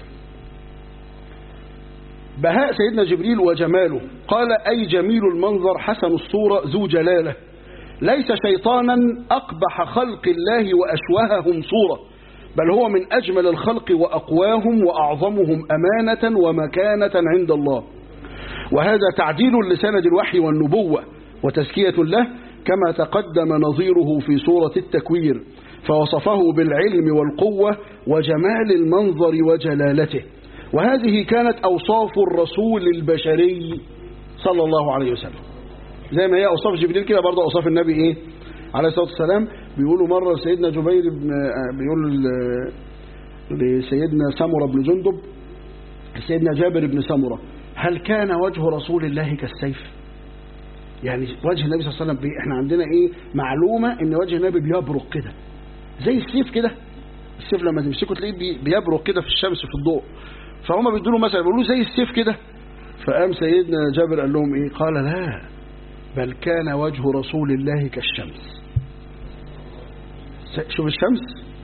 بهاء سيدنا جبريل وجماله قال أي جميل المنظر حسن الصورة ذو جلاله ليس شيطانا أقبح خلق الله وأشوههم صورة بل هو من أجمل الخلق وأقواهم وأعظمهم أمانة ومكانة عند الله وهذا تعديل لسند الوحي والنبوة وتزكية له كما تقدم نظيره في سورة التكوير فوصفه بالعلم والقوة وجمال المنظر وجلالته وهذه كانت أوصاف الرسول البشري صلى الله عليه وسلم زي ما هي أوصاف جبريل كده برضه أوصاف النبي إيه عليه الصلاة والسلام بيقولوا مرة سيدنا جبير بن بيقول لسيدنا سمرة بن جندب سيدنا جابر بن سمرة هل كان وجه رسول الله كالسيف يعني وجه النبي صلى الله عليه وسلم احنا عندنا ايه معلومة ان وجه النبي بيبرق كده زي السيف كده السيف لما تمسكه تلاقيه بيبرق كده في الشمس في الضوء فهم بيدوا له مثلا بيقولوا زي السيف كده فقام سيدنا جابر قال لهم ايه قال لا بل كان وجه رسول الله كالشمس شوف الشمس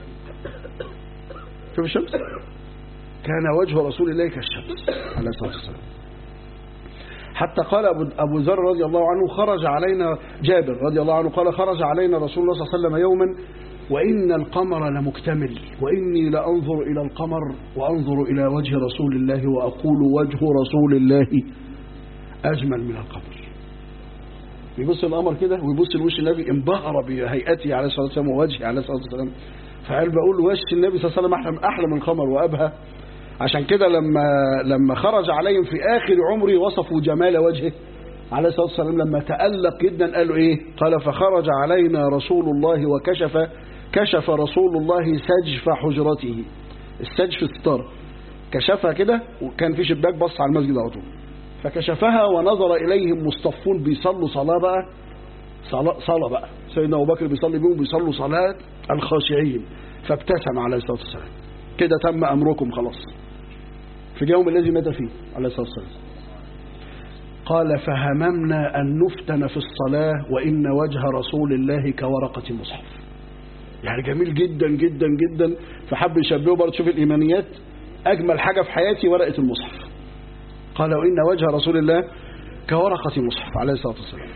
شوف الشمس كان وجه رسول الله كالشمس عليه الصلاه والسلام حتى قال أبو ذر رضي الله عنه خرج علينا جابر رضي الله عنه قال خرج علينا رسول الله صلى الله عليه وسلم يوما وإن القمر لمكتمل وإني لأنظر إلى القمر وأنظر إلى وجه رسول الله وأقول وجه رسول الله أجمل من القمر يبص القمر كده ويبص لوش النبي انبهر بهيئته عليه الصلاة والسلام ووجهه عليه الصلاة والسلام فقال بقول وش النبي صلى الله عليه وسلم أحلى, أحلى من القمر وأبهى عشان كده لما لما خرج عليهم في آخر عمره وصفوا جمال وجهه عليه الصلاة والسلام لما تألق جدا قالوا إيه قال فخرج علينا رسول الله وكشف كشف رسول الله سجف حجرته السجف ستار كشفها كده وكان في شباك بص على المسجد على طول فكشفها ونظر إليهم مصطفون بيصلوا صلاة بقى صلاة, صلاة بقى سيدنا أبو بكر بيصلي بيهم بيصلوا صلاة الخاشعين فابتسم عليه الصلاة والسلام كده تم أمركم خلاص في اليوم الذي مات فيه عليه الصلاة والسلام قال فهممنا أن نفتن في الصلاة وإن وجه رسول الله كورقة مصحف يعني جميل جدا جدا جدا فحب يشبهه برضه تشوف الإيمانيات أجمل حاجة في حياتي ورقة المصحف قال وإن وجه رسول الله كورقة مصحف عليه الصلاة والسلام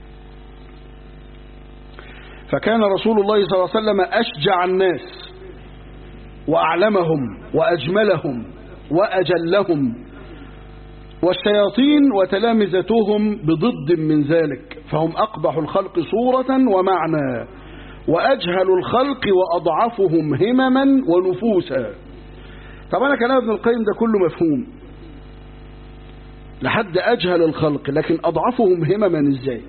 فكان رسول الله صلى الله عليه وسلم أشجع الناس وأعلمهم وأجملهم وأجلهم والشياطين وتلامذتهم بضد من ذلك فهم أقبح الخلق صورة ومعنى وأجهل الخلق وأضعفهم همما ونفوسا طبعا كلام ابن القيم ده كله مفهوم لحد أجهل الخلق لكن أضعفهم همما إزاي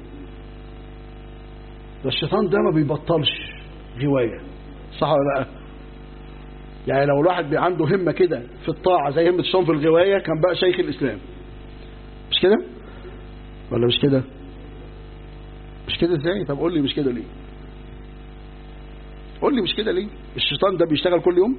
ده الشيطان ده ما بيبطلش غواية صح ولا لا يعني لو الواحد بي عنده همة كده في الطاعة زي همة الشيطان في الغواية كان بقى شيخ الإسلام مش كده ولا مش كده مش كده ازاي طب قول لي مش كده ليه قول لي مش كده ليه الشيطان ده بيشتغل كل يوم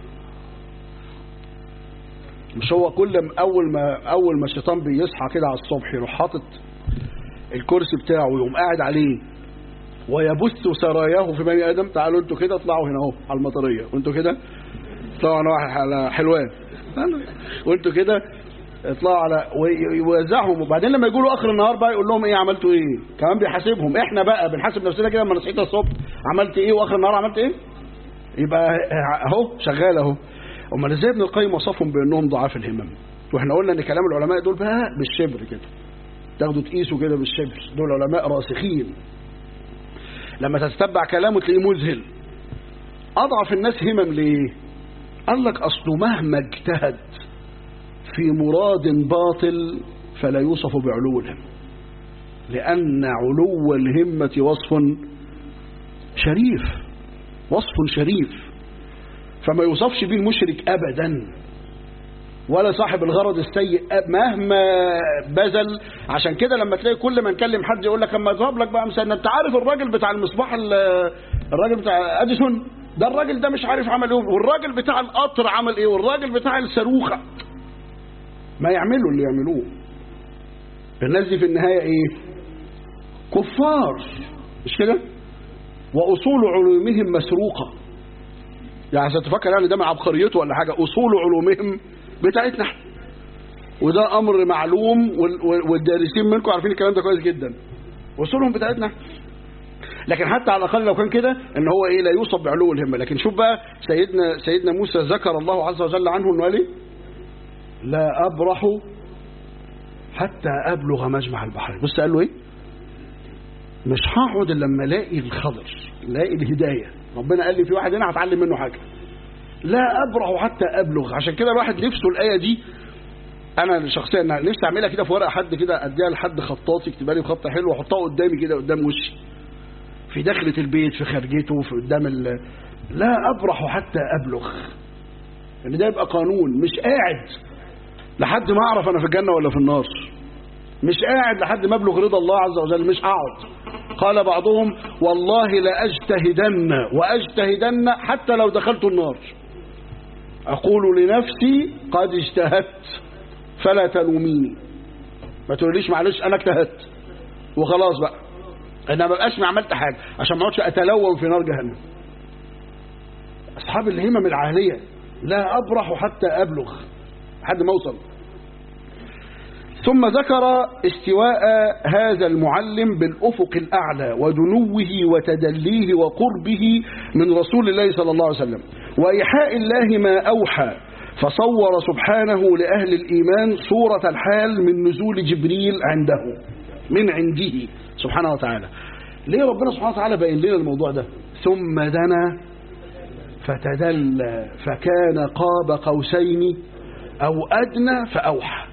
مش هو كل ما اول ما اول ما الشيطان بيصحى كده على الصبح يروح حاطط الكرسي بتاعه ويقوم قاعد عليه ويبث سراياه في بني ادم تعالوا انتوا كده اطلعوا هنا اهو على المطريه وانتوا كده اطلعوا على على حلوان وانتوا كده اطلعوا على ويوزعهم وبعدين لما يقولوا اخر النهار بقى يقول لهم ايه عملتوا ايه كمان بيحاسبهم احنا بقى بنحاسب نفسنا كده لما صحيت الصبح عملت ايه واخر النهار عملت ايه يبقى اهو شغال اهو امال ازاي ابن القيم وصفهم بانهم ضعاف الهمم واحنا قلنا ان كلام العلماء دول بقى بالشبر كده تاخدوا تقيسوا كده بالشبر دول علماء راسخين لما تتبع كلامه تلاقيه مذهل اضعف الناس همم ليه قال لك اصله مهما اجتهد في مراد باطل فلا يوصف بعلو الهمة لأن علو الهمة وصف شريف وصف شريف فما يوصفش به المشرك أبدا ولا صاحب الغرض السيء مهما بذل عشان كده لما تلاقي كل ما نكلم حد يقول لك اما اضرب لك بقى مثلا انت عارف الراجل بتاع المصباح الراجل بتاع اديسون ده الراجل ده مش عارف عمل ايه والراجل بتاع القطر عمل ايه والراجل بتاع الصاروخه ما يعملوا اللي يعملوه الناس دي في النهاية ايه كفار مش كده وأصول علومهم مسروقة يعني عشان تفكر يعني ده من عبقريته ولا حاجة أصول علومهم بتاعتنا احنا وده أمر معلوم والدارسين منكم عارفين الكلام ده كويس جدا أصولهم بتاعتنا لكن حتى على الأقل لو كان كده ان هو ايه لا يوصف بعلو الهمة لكن شوف بقى سيدنا سيدنا موسى ذكر الله عز وجل عنه انه قال ايه لا أبرح حتى أبلغ مجمع البحرين بص قال له إيه مش هقعد إلا لما ألاقي الخضر ألاقي الهداية ربنا قال لي في واحد هنا هتعلم منه حاجة لا أبرح حتى أبلغ عشان كده الواحد نفسه الآية دي أنا شخصيا نفسي أعملها كده في ورقة حد كده أديها لحد خطاط يكتبها لي بخط حلو وأحطها قدامي كده قدام وشي في دخلة البيت في خارجته في قدام ال... لا أبرح حتى أبلغ ان يعني ده يبقى قانون مش قاعد لحد ما اعرف انا في الجنه ولا في النار مش قاعد لحد ما ابلغ رضا الله عز وجل مش اقعد قال بعضهم والله لاجتهدن واجتهدن حتى لو دخلت النار اقول لنفسي قد اجتهدت فلا تلوميني ما تقوليش معلش انا اجتهدت وخلاص بقى انا ما بقاش ما عملت حاجه عشان ما اقعدش اتلوم في نار جهنم اصحاب الهمم العاليه لا ابرح حتى ابلغ لحد ما اوصل ثم ذكر استواء هذا المعلم بالأفق الأعلى ودنوه وتدليه وقربه من رسول الله صلى الله عليه وسلم وإيحاء الله ما أوحى فصور سبحانه لأهل الإيمان صورة الحال من نزول جبريل عنده من عنده سبحانه وتعالى ليه ربنا سبحانه وتعالى بين لنا الموضوع ده ثم دنا فتدلى فكان قاب قوسين أو أدنى فأوحى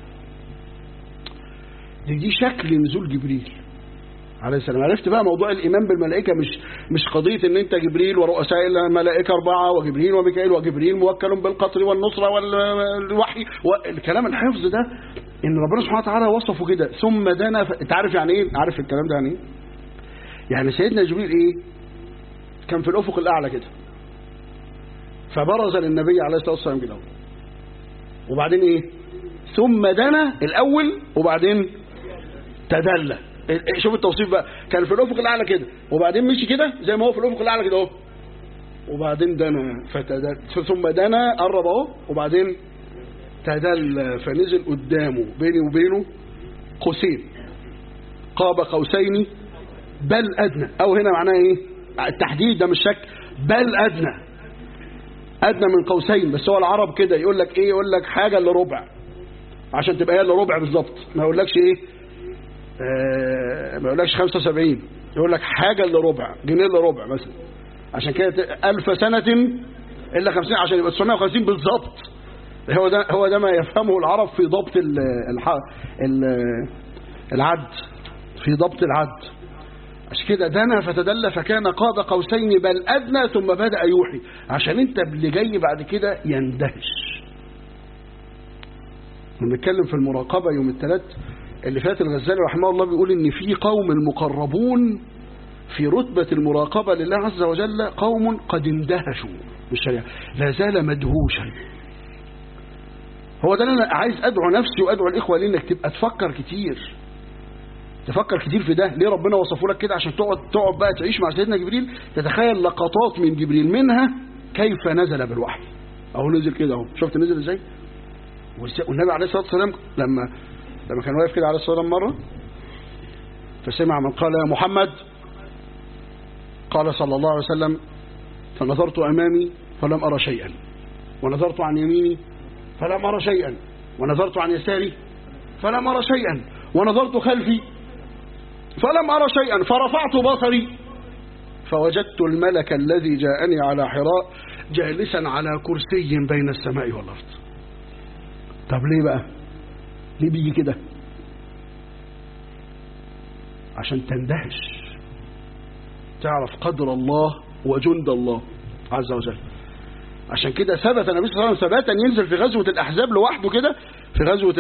دي, دي شكل نزول جبريل عليه السلام عرفت بقى موضوع الإيمان بالملائكة مش مش قضية ان انت جبريل ورؤساء الملائكة أربعة وجبريل وميكائيل وجبريل موكل بالقطر والنصرة والوحي والكلام الحفظ ده ان ربنا سبحانه وتعالى وصفه كده ثم دنا ف... انت عارف يعني ايه عارف الكلام ده يعني ايه يعني سيدنا جبريل ايه كان في الافق الاعلى كده فبرز للنبي عليه الصلاه والسلام كده وبعدين ايه ثم دنا الاول وبعدين تدلى شوف التوصيف بقى كان في الافق الاعلى كده وبعدين مشي كده زي ما هو في الافق الاعلى كده اهو وبعدين دنا فتدلى ثم دنا قرب اهو وبعدين تدلى فنزل قدامه بيني وبينه قوسين قاب قوسين بل ادنى او هنا معناه ايه التحديد ده مش شك بل ادنى ادنى من قوسين بس هو العرب كده يقول لك ايه يقول لك حاجه الا ربع عشان تبقى هي الا ربع بالظبط ما يقولكش ايه آه ما يقولكش 75 يقول لك حاجه الا ربع جنيه الا ربع مثلا عشان كده ألف سنة إلا 50 عشان يبقى 950 بالظبط هو ده هو ده ما يفهمه العرب في ضبط ال الح ال العد في ضبط العد عشان كده دنا فتدلى فكان قاب قوسين بل أدنى ثم بدأ يوحي عشان انت اللي جاي بعد كده يندهش بنتكلم في المراقبة يوم الثلاث اللي فات الغزالي رحمه الله بيقول ان في قوم المقربون في رتبة المراقبة لله عز وجل قوم قد اندهشوا بالشريعة لا زال مدهوشا هو ده اللي انا عايز ادعو نفسي وادعو الاخوه ليه انك تبقى تفكر كتير تفكر كتير في ده ليه ربنا وصفه لك كده عشان تقعد تقعد بقى تعيش مع سيدنا جبريل تتخيل لقطات من جبريل منها كيف نزل بالوحي اهو نزل كده اهو شفت نزل ازاي والنبي عليه الصلاه والسلام لما لما كان واقف كده عليه الصلاه والسلام مره فسمع من قال يا محمد قال صلى الله عليه وسلم فنظرت امامي فلم ارى شيئا ونظرت عن يميني فلم أرى شيئا ونظرت عن يساري فلم أرى شيئا ونظرت خلفي فلم أرى شيئا فرفعت بصري فوجدت الملك الذي جاءني على حراء جالسا على كرسي بين السماء والأرض طب ليه بقى ليه بيجي كده عشان تندهش تعرف قدر الله وجند الله عز وجل عشان كده ثبت النبي صلى الله عليه وسلم ثباتا ينزل في غزوة الأحزاب لوحده كده في غزوة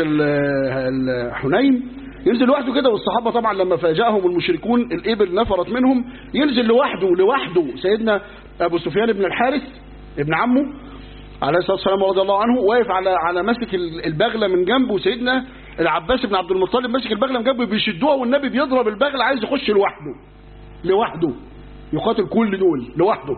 الحنين ينزل لوحده كده والصحابة طبعا لما فاجأهم المشركون الإبل نفرت منهم ينزل لوحده لوحده سيدنا أبو سفيان بن الحارث ابن عمه عليه الصلاة والسلام رضي الله عنه واقف على على ماسك البغلة من جنبه سيدنا العباس بن عبد المطلب ماسك البغلة من جنبه بيشدوها والنبي بيضرب البغلة عايز يخش لوحده لوحده يقاتل كل دول لوحده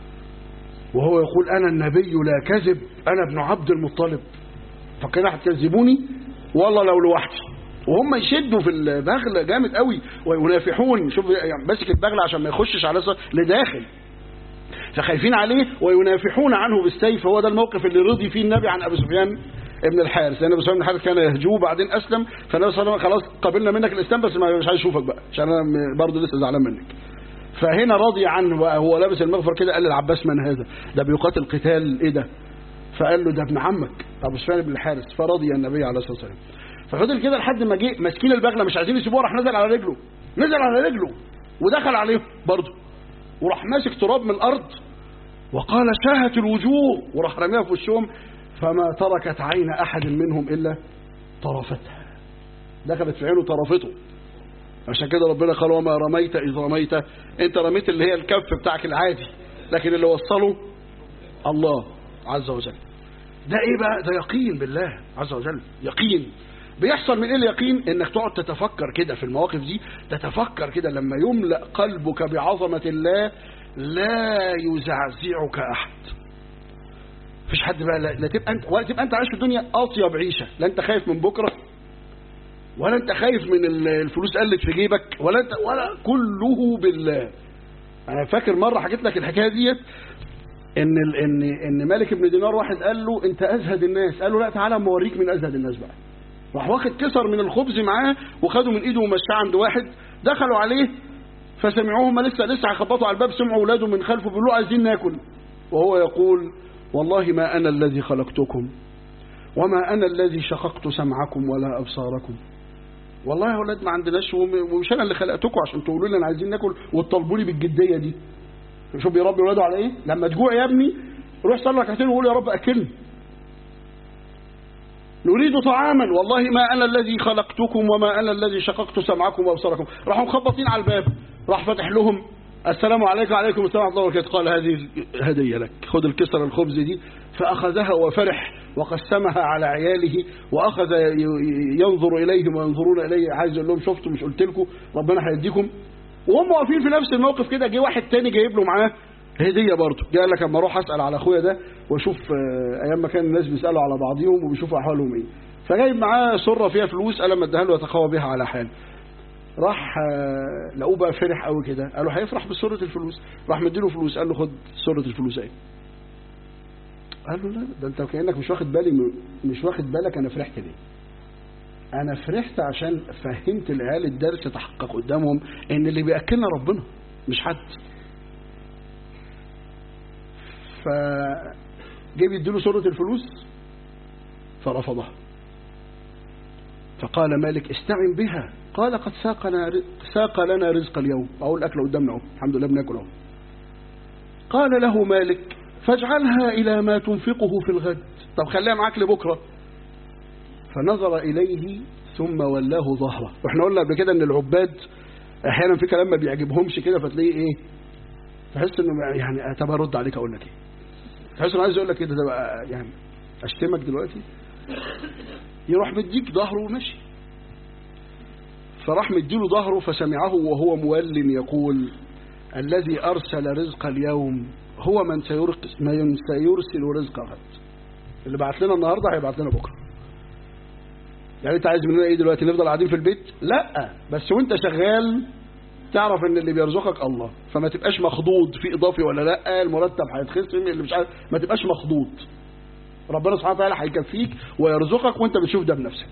وهو يقول أنا النبي لا كذب أنا ابن عبد المطلب فكان هتكذبوني والله لو لوحدي وهم يشدوا في البغلة جامد قوي وينافحون شوف يعني ماسك البغلة عشان ما يخشش على لداخل فخايفين عليه وينافحون عنه بالسيف هو ده الموقف اللي رضي فيه النبي عن أبي سفيان ابن الحارث لأن أبو سفيان بن الحارث كان يهجوه بعدين أسلم فالنبي صلى الله عليه وسلم خلاص قبلنا منك الإسلام بس مش عايز أشوفك بقى عشان أنا برضه لسه زعلان منك فهنا راضي عنه وهو لابس المغفر كده قال للعباس من هذا ده بيقاتل قتال ايه ده فقال له ده ابن عمك ابو سفيان بن الحارث فرضي النبي عليه الصلاه والسلام ففضل كده لحد ما جه ماسكين البغله مش عايزين يسيبوها راح نزل على رجله نزل على رجله ودخل عليهم برضه وراح ماسك تراب من الارض وقال شاهت الوجوه وراح رميها في وشهم فما تركت عين احد منهم الا طرفتها دخلت في عينه طرفته عشان كده ربنا قال وما رميت إذ رميت انت رميت اللي هي الكف بتاعك العادي لكن اللي وصله الله عز وجل ده ايه بقى ده يقين بالله عز وجل يقين بيحصل من ايه اليقين انك تقعد تتفكر كده في المواقف دي تتفكر كده لما يملأ قلبك بعظمة الله لا يزعزعك احد مفيش حد بقى لا, لا تبقى انت ولا تبقى انت عايش في الدنيا اطيب عيشه لا انت خايف من بكره ولا انت خايف من الفلوس قلت في جيبك ولا انت ولا كله بالله انا فاكر مره حكيت لك الحكايه ديت ان ال ان ان مالك بن دينار واحد قال له انت ازهد الناس قال له لا تعالى اما اوريك من ازهد الناس بقى راح واخد كسر من الخبز معاه وخده من ايده ومشاه عند واحد دخلوا عليه فسمعوه هم لسه لسه هيخبطوا على الباب سمعوا اولاده من خلفه بيقولوا عايزين ناكل وهو يقول والله ما انا الذي خلقتكم وما انا الذي شققت سمعكم ولا ابصاركم والله يا اولاد ما عندناش ومش انا اللي خلقتكم عشان تقولوا لي انا عايزين ناكل وتطالبوا لي بالجديه دي شوف بيربي اولاده على ايه لما تجوع يا ابني روح صلي ركعتين وقول يا رب اكلني نريد طعاما والله ما انا الذي خلقتكم وما انا الذي شققت سمعكم وابصاركم راحوا مخبطين على الباب راح فتح لهم السلام عليكم وعليكم السلام ورحمه الله وبركاته قال هذه هديه لك خذ الكسر الخبز دي فاخذها وفرح وقسمها على عياله واخذ ينظر اليهم وينظرون اليه عايز يقول لهم شفتوا مش قلت لكم ربنا هيديكم وهم واقفين في نفس الموقف كده جه واحد تاني جايب له معاه هديه برضه جه قال لك اما اروح اسال على اخويا ده واشوف ايام ما كان الناس بيسالوا على بعضهم وبيشوفوا احوالهم ايه فجايب معاه سره فيها فلوس قال لما اديها له يتقوى بها على حال راح لقوه بقى فرح قوي كده قالوا هيفرح بسره الفلوس راح مديله فلوس قال له خد سره الفلوس اهي قال له لا ده انت كانك مش واخد بالي مش واخد بالك انا فرحت ليه انا فرحت عشان فهمت العيال الدرس تحقق قدامهم ان اللي بياكلنا ربنا مش حد فجه بيديله سوره الفلوس فرفضها فقال مالك استعن بها قال قد ساقنا ساق لنا رزق اليوم اهو الاكل قدامنا اهو الحمد لله بناكل اهو قال له مالك فاجعلها الى ما تنفقه في الغد طب خليها معاك لبكره فنظر اليه ثم ولاه ظهره واحنا قلنا قبل كده ان العباد احيانا في كلام ما بيعجبهمش كده فتلاقيه ايه تحس انه يعني طب ارد عليك اقول لك ايه تحس انه عايز يقول لك ايه ده بقى يعني اشتمك دلوقتي يروح مديك ظهره ومشي فراح مديله ظهره فسمعه وهو مول يقول الذي أرسل رزق اليوم هو من سيرسل, من سيرسل رزق غد اللي بعت لنا النهاردة هيبعت لنا بكرة يعني انت عايز مننا ايه دلوقتي نفضل قاعدين في البيت لا بس وانت شغال تعرف ان اللي بيرزقك الله فما تبقاش مخضوض في اضافي ولا لا المرتب هيتخصم اللي مش عارف ما تبقاش مخضوض ربنا سبحانه وتعالى هيكفيك ويرزقك وانت بتشوف ده بنفسك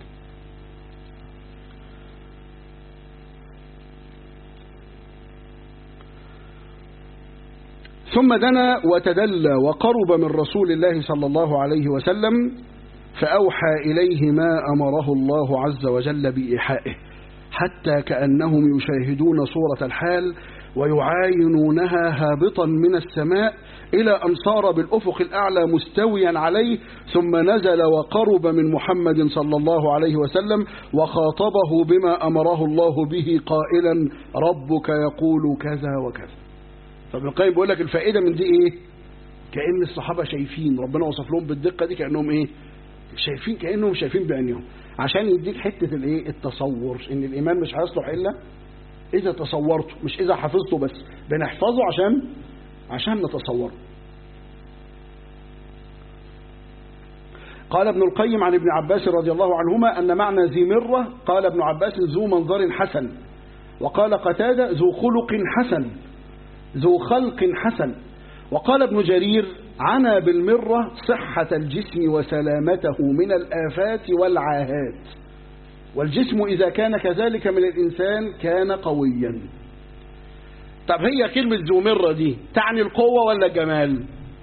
ثم دنا وتدلى وقرب من رسول الله صلى الله عليه وسلم فأوحى إليه ما أمره الله عز وجل بإيحائه حتى كأنهم يشاهدون صورة الحال ويعاينونها هابطا من السماء إلى أن صار بالأفق الأعلى مستويا عليه ثم نزل وقرب من محمد صلى الله عليه وسلم وخاطبه بما أمره الله به قائلا ربك يقول كذا وكذا فابن القيم بيقول لك الفائدة من دي إيه كأن الصحابة شايفين ربنا وصف لهم بالدقة دي كأنهم إيه شايفين كأنهم شايفين بعينيهم عشان يديك حتة الإيه التصور إن الإيمان مش هيصلح إلا إذا تصورته مش إذا حفظته بس بنحفظه عشان عشان نتصوره قال ابن القيم عن ابن عباس رضي الله عنهما أن معنى ذي مرة قال ابن عباس ذو منظر حسن وقال قتادة ذو خلق حسن ذو خلق حسن وقال ابن جرير عنا بالمرة صحة الجسم وسلامته من الآفات والعاهات والجسم إذا كان كذلك من الإنسان كان قويا طب هي كلمة ذو مرة دي تعني القوة ولا الجمال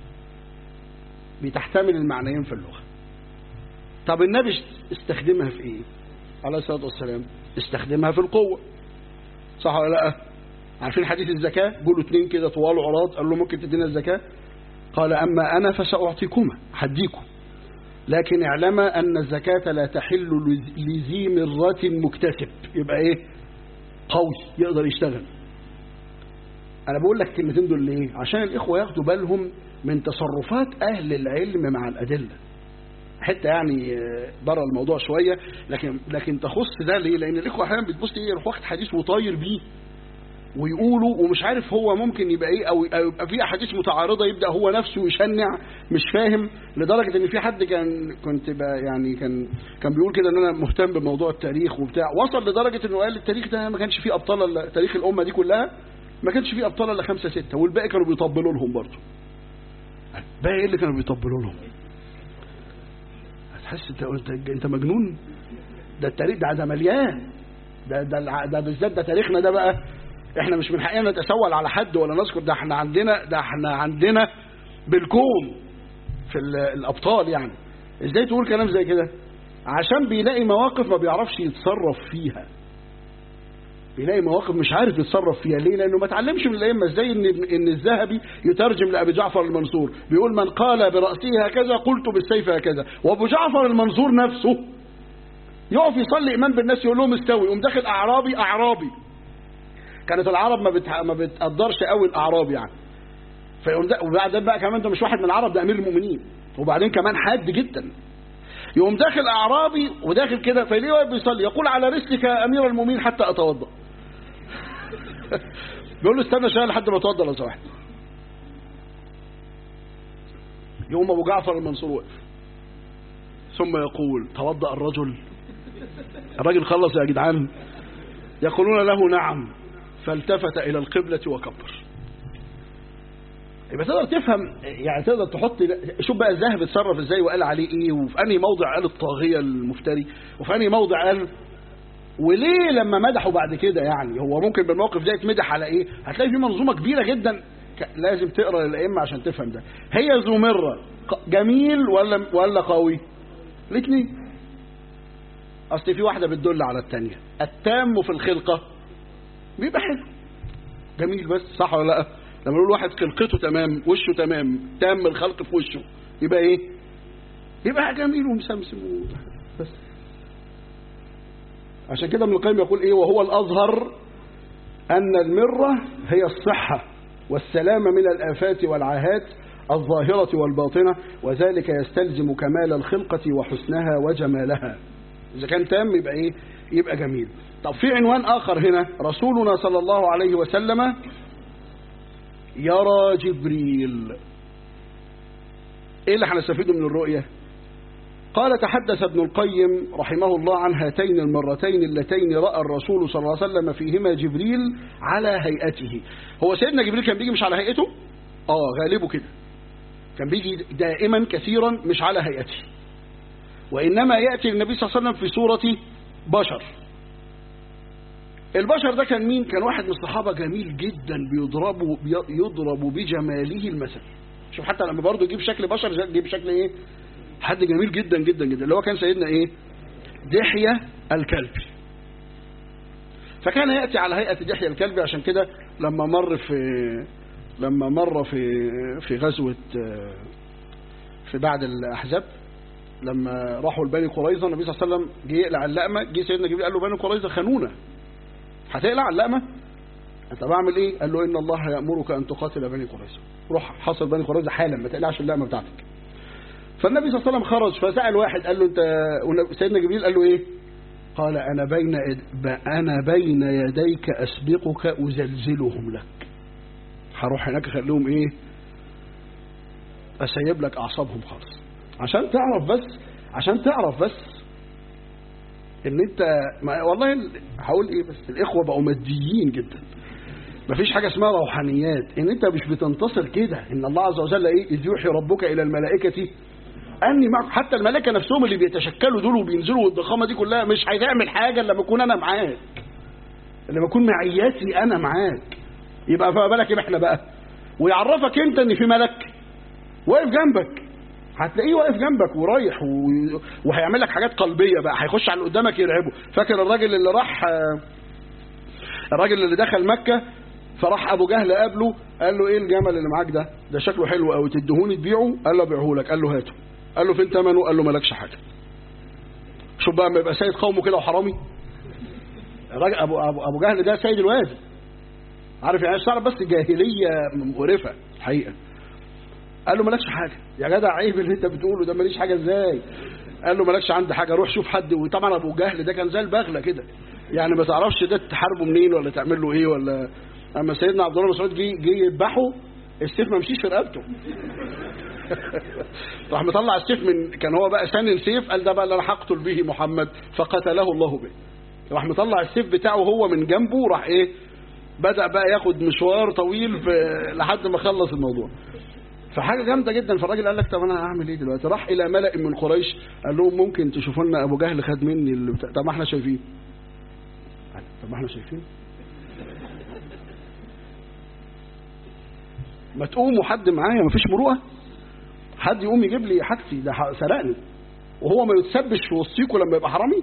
بتحتمل المعنيين في اللغة طب النبي استخدمها في ايه عليه الصلاة والسلام استخدمها في القوة صح ولا لا عارفين حديث الزكاة قولوا اتنين كده طوال عراض قال له ممكن تدينا الزكاة قال أما أنا فسأعطيكما حديكم لكن اعلم أن الزكاة لا تحل لذي مرة مكتسب يبقى ايه قوي يقدر يشتغل انا بقول لك الكلمتين دول ليه عشان الاخوه ياخدوا بالهم من تصرفات اهل العلم مع الادله حته يعني بره الموضوع شويه لكن لكن تخص ده ليه لان الاخوه احيانا بتبص ايه يروح واخد حديث وطاير بيه ويقولوا ومش عارف هو ممكن يبقى ايه او يبقى في احاديث متعارضه يبدا هو نفسه يشنع مش فاهم لدرجه ان في حد كان كنت بقى يعني كان كان بيقول كده ان انا مهتم بموضوع التاريخ وبتاع وصل لدرجه انه قال التاريخ ده ما كانش فيه ابطال تاريخ الامه دي كلها ما كانش فيه ابطال الا خمسه سته والباقي كانوا بيطبلوا لهم برضه الباقي ايه اللي كانوا بيطبلوا لهم هتحس انت انت مجنون ده التاريخ ده ده مليان ده ده ده بالذات ده تاريخنا ده بقى احنا مش من حقنا نتسول على حد ولا نذكر ده احنا عندنا ده احنا عندنا بالكوم في الابطال يعني ازاي تقول كلام زي كده عشان بيلاقي مواقف ما بيعرفش يتصرف فيها بيلاقي مواقف مش عارف يتصرف فيها ليه لانه ما اتعلمش من الائمه ازاي ان ان الذهبي يترجم لابي جعفر المنصور بيقول من قال براسه هكذا قلت بالسيف هكذا وابو جعفر المنصور نفسه يقف يصلي امام بالناس يقول لهم استوي يقوم داخل اعرابي اعرابي كانت العرب ما بتح... ما بتقدرش قوي الاعراب يعني فيقوم ده وبعدين بقى كمان ده مش واحد من العرب ده امير المؤمنين وبعدين كمان حاد جدا يقوم داخل اعرابي وداخل كده فليه واقف بيصلي يقول على رسلك يا امير المؤمنين حتى اتوضا بيقول له استنى شويه لحد ما اتوضا لو سمحت يقوم ابو جعفر المنصور واقف ثم يقول توضا الرجل الراجل خلص يا جدعان يقولون له نعم فالتفت إلى القبلة وكبر يبقى تقدر تفهم يعني تقدر تحط شوف بقى الذهب اتصرف ازاي وقال عليه ايه وفي انهي موضع قال الطاغيه المفتري وفي انهي موضع قال وليه لما مدحوا بعد كده يعني هو ممكن بالموقف ده يتمدح على ايه هتلاقي في منظومه كبيره جدا لازم تقرا الائمه عشان تفهم ده هي ذو مره جميل ولا ولا قوي الاثنين اصل في واحده بتدل على الثانيه التام في الخلقه بيبقى حلو جميل بس صح ولا لا لما نقول واحد خلقته تمام وشه تمام تام الخلق في وشه يبقى ايه يبقى جميل ومسمسم بس عشان كده ابن القيم يقول ايه وهو الازهر ان المره هي الصحه والسلامه من الافات والعاهات الظاهره والباطنه وذلك يستلزم كمال الخلقه وحسنها وجمالها اذا كان تام يبقى ايه يبقى جميل طب في عنوان اخر هنا رسولنا صلى الله عليه وسلم يرى جبريل ايه اللي هنستفيده من الرؤيه قال تحدث ابن القيم رحمه الله عن هاتين المرتين اللتين راى الرسول صلى الله عليه وسلم فيهما جبريل على هيئته هو سيدنا جبريل كان بيجي مش على هيئته اه غالبه كده كان بيجي دائما كثيرا مش على هيئته وانما ياتي النبي صلى الله عليه وسلم في صوره بشر البشر ده كان مين كان واحد من الصحابه جميل جدا بيضربوا يضرب بجماله المثل شوف حتى لما برضه يجيب شكل بشر يجيب شكل ايه حد جميل جدا جدا جدا اللي هو كان سيدنا ايه دحية الكلبي فكان يأتي على هيئة دحية الكلبي عشان كده لما مر في لما مر في في غزوة في بعد الأحزاب لما راحوا لبني قريظة النبي صلى الله عليه وسلم جه يقلع اللقمة جه سيدنا جبريل قال له بني قريظة خانونا هتقلع اللقمة انت بعمل ايه قال له ان الله يأمرك ان تقاتل بني قريظة روح حصل بني قريظة حالا ما تقلعش اللقمة بتاعتك فالنبي صلى الله عليه وسلم خرج فسأل واحد قال له انت سيدنا جبريل قال له ايه قال انا بين انا بين يديك اسبقك ازلزلهم لك هروح هناك اخليهم ايه اسيب لك اعصابهم خالص عشان تعرف بس عشان تعرف بس ان انت ما والله هقول ايه بس الاخوه بقوا ماديين جدا مفيش حاجه اسمها روحانيات ان انت مش بتنتصر كده ان الله عز وجل ايه اذ يوحي ربك الى الملائكه اني معك حتى الملائكه نفسهم اللي بيتشكلوا دول وبينزلوا والضخامه دي كلها مش هتعمل حاجه الا لما اكون انا معاك لما اكون معياتي انا معاك يبقى فما بالك يبقى احنا بقى ويعرفك انت ان في ملك واقف جنبك هتلاقيه واقف جنبك ورايح و... وهيعمل لك حاجات قلبيه بقى هيخش على اللي قدامك يرعبه فاكر الراجل اللي راح الراجل اللي دخل مكه فراح ابو جهل قابله قال له ايه الجمل اللي معاك ده ده شكله حلو قوي تدهوني تبيعه قال له ابيعه لك قال له هاته قال له فين ثمنه قال له مالكش حاجه شوف بقى ما يبقى سيد قومه كده وحرامي الراجل ابو ابو ابو جهل ده سيد الوادي عارف يعني تعرف بس جاهليه مقرفه الحقيقه قال له مالكش حاجه يا جدع عيب اللي انت بتقوله ده ماليش حاجه ازاي قال له مالكش عندي حاجه روح شوف حد وطبعا ابو جهل ده كان زي البغله كده يعني ما تعرفش ده تحاربه منين ولا تعمل له ايه ولا اما سيدنا عبد الله مسعود جه جه يذبحه السيف ما مشيش في رقبته راح مطلع السيف من كان هو بقى سنن سيف قال ده بقى اللي انا هقتل به محمد فقتله الله به راح مطلع السيف بتاعه هو من جنبه راح ايه بدأ بقى ياخد مشوار طويل في لحد ما خلص الموضوع فحاجه جامده جدا فالراجل قال لك طب انا هعمل ايه دلوقتي راح الى ملأ من قريش قال لهم ممكن تشوفوا لنا ابو جهل خد مني اللي بتاع طب ما احنا شايفين طب ما احنا شايفين ما تقوموا حد معايا ما فيش مروءه حد يقوم يجيب لي حاجتي ده سرقني وهو ما يتسبش في وسطيكوا لما يبقى حرامي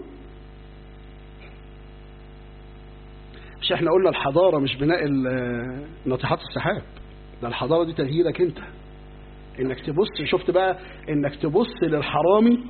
مش احنا قلنا الحضاره مش بناء ناطحات السحاب ده الحضاره دي تغييرك انت انك تبص شفت بقى انك تبص للحرامي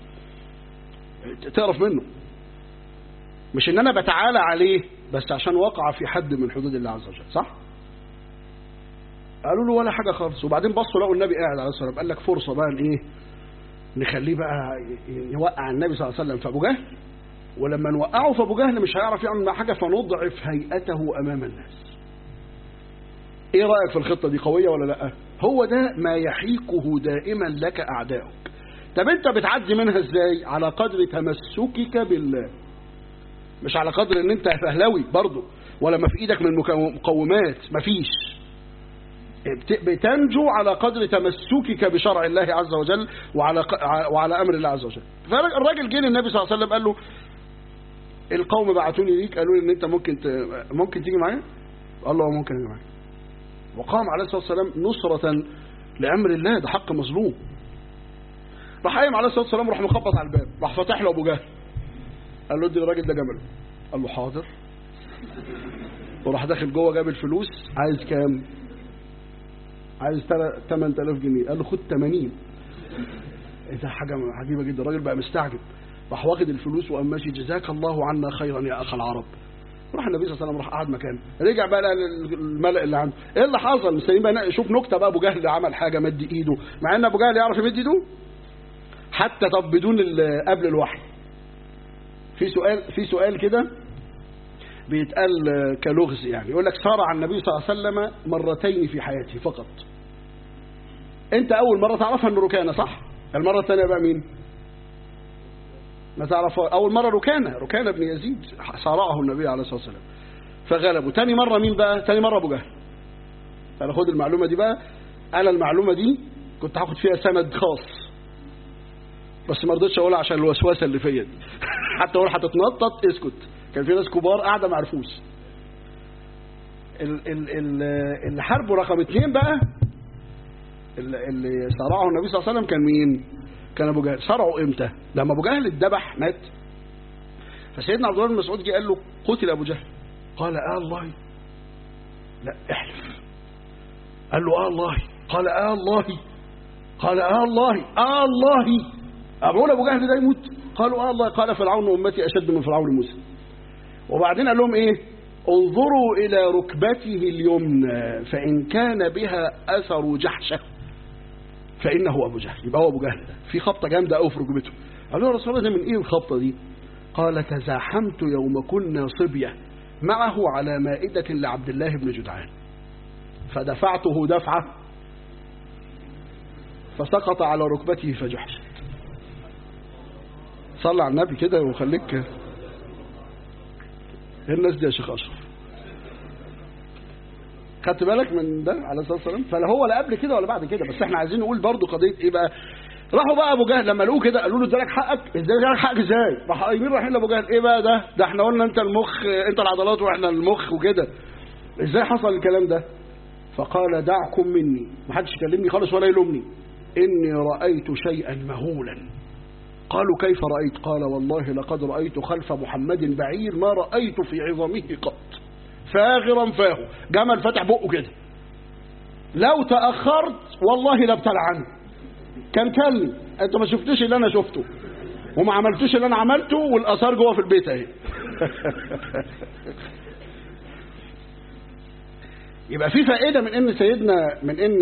تعرف منه مش ان انا بتعالى عليه بس عشان وقع في حد من حدود الله عز وجل صح قالوا له ولا حاجه خالص وبعدين بصوا لقوا النبي قاعد عليه الصلاه والسلام قال لك فرصه بقى ايه نخليه بقى يوقع النبي صلى الله عليه وسلم في ابو جهل ولما نوقعه في ابو جهل مش هيعرف يعمل معاه حاجه فنضعف هيئته امام الناس ايه رايك في الخطه دي قويه ولا لا هو ده ما يحيقه دائما لك اعدائك طب انت بتعدي منها ازاي على قدر تمسكك بالله مش على قدر ان انت فهلوي برضه ولا ما في ايدك من مقومات مفيش بت- بتنجو على قدر تمسكك بشرع الله عز وجل وعلى ق- وعلى امر الله عز وجل فالراجل جه للنبي صلى الله عليه وسلم قال له القوم بعتوني ليك قالوا لي ان انت ممكن ت... ممكن تيجي معايا قال له آه ممكن اجي معاك وقام عليه الصلاه والسلام نصره لامر الله ده حق مظلوم راح قايم عليه الصلاه والسلام وراح مخبط على الباب راح فاتح له ابو جهل قال له ادي الراجل ده جمله قال له حاضر وراح داخل جوه جاب الفلوس عايز كام عايز تل- 8000 جنيه قال له خد 80 ايه ده حاجه عجيبه جدا الراجل بقى مستعجب راح واخد الفلوس وقام ماشي جزاك الله عنا خيرا يا اخ العرب راح النبي صلى الله عليه وسلم راح قعد مكانه رجع بقى لقى الملأ اللي عنده ايه اللي حصل مستنيين بقى شوف نكته بقى ابو جهل عمل حاجه مد ايده مع ان ابو جهل يعرف يمد ايده حتى طب بدون ال- قبل الوحي في سؤال في سؤال كده بيتقال كلغز يعني يقول لك صارع النبي صلى الله عليه وسلم مرتين في حياته فقط انت اول مره تعرفها انه ركانه صح المره الثانيه بقى مين ما تعرف اول مره ركانه ركانه بن يزيد صارعه النبي عليه الصلاه والسلام فغلبه تاني مره مين بقى تاني مره ابو جهل انا خد المعلومه دي بقى انا المعلومه دي كنت هاخد فيها سند خاص بس ما رضيتش اقولها عشان الوسوسه اللي فيا دي حتى اقول هتتنطط اسكت كان في ناس كبار قاعده ما عرفوش ال- ال- ال- اللي حاربه رقم اثنين بقى اللي اللي صارعه النبي صلى الله عليه وسلم كان مين؟ كان ابو جهل صارعه امتى؟ لما ابو جهل اتذبح مات فسيدنا عبد الله بن مسعود جه قال له قتل ابو جهل قال اه الله لا احلف قال له اه الله قال اه الله قال اه الله اه الله أقول أبو جهل ده يموت قالوا آه الله قال فرعون أمتي أشد من فرعون موسى وبعدين قال لهم إيه انظروا إلى ركبته اليمنى فإن كان بها أثر جحشة فإنه أبو جهل يبقى هو أبو جهل ده في خبطة جامدة أوي في ركبته قالوا يا رسول الله ده من إيه الخبطة دي قال تزاحمت يوم كنا صبية معه على مائدة لعبد الله بن جدعان فدفعته دفعة فسقط على ركبته فجحش صلى على النبي كده وخليك ايه الناس دي يا شيخ اشرف خدت بالك من ده عليه الصلاه والسلام فلا هو لا قبل كده ولا بعد كده بس احنا عايزين نقول برضو قضيه ايه بقى راحوا بقى ابو جهل لما لقوه كده قالوا له ادالك حقك ازاي ادالك حقك ازاي راح قايمين رايحين لابو جهل ايه بقى ده ده احنا قلنا انت المخ انت العضلات واحنا المخ وكده ازاي حصل الكلام ده فقال دعكم مني محدش يكلمني خالص ولا يلومني اني رايت شيئا مهولا قالوا كيف رأيت قال والله لقد رأيت خلف محمد بعير ما رأيت في عظمه قط فاغرا فاه جمل فتح بقه كده لو تأخرت والله لابتلعني كان كلني انت ما شفتوش اللي انا شفته وما عملتوش اللي انا عملته والاثار جوه في البيت اهي يبقى في فائده من ان سيدنا من ان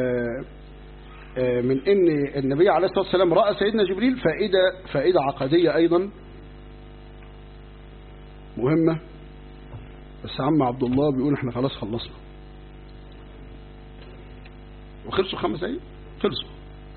من ان النبي عليه الصلاه والسلام راى سيدنا جبريل فائده فائده عقديه ايضا مهمه بس عم عبد الله بيقول احنا خلاص خلصنا وخلصوا خمس ايام خلصوا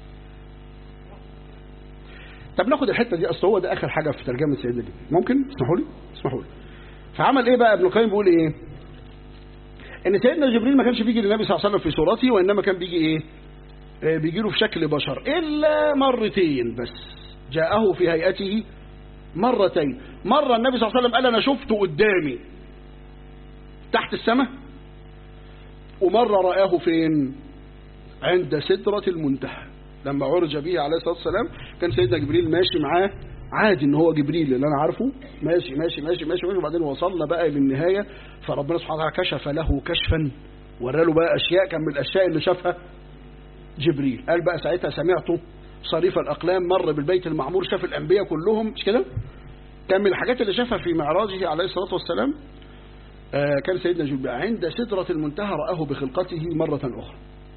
طب ناخد الحته دي اصل هو ده اخر حاجه في ترجمه سيدنا جبريل ممكن اسمحوا لي اسمحوا لي فعمل ايه بقى ابن القيم بيقول ايه ان سيدنا جبريل ما كانش بيجي للنبي صلى الله عليه وسلم في صورته وانما كان بيجي ايه بيجي له في شكل بشر إلا مرتين بس جاءه في هيئته مرتين مرة النبي صلى الله عليه وسلم قال أنا شفته قدامي تحت السماء ومرة رآه فين عند سدرة المنتهى لما عرج به عليه الصلاة والسلام كان سيدنا جبريل ماشي معاه عادي ان هو جبريل اللي انا عارفه ماشي ماشي ماشي ماشي, ماشي وبعدين وصلنا بقى للنهاية فربنا سبحانه وتعالى كشف له كشفا وراله بقى اشياء كان من الاشياء اللي شافها جبريل قال بقى ساعتها سمعته صريف الأقلام مر بالبيت المعمور شاف الأنبياء كلهم مش كده كان من الحاجات اللي شافها في معراجه عليه الصلاة والسلام آه كان سيدنا جبريل عند سدرة المنتهى رآه بخلقته مرة أخرى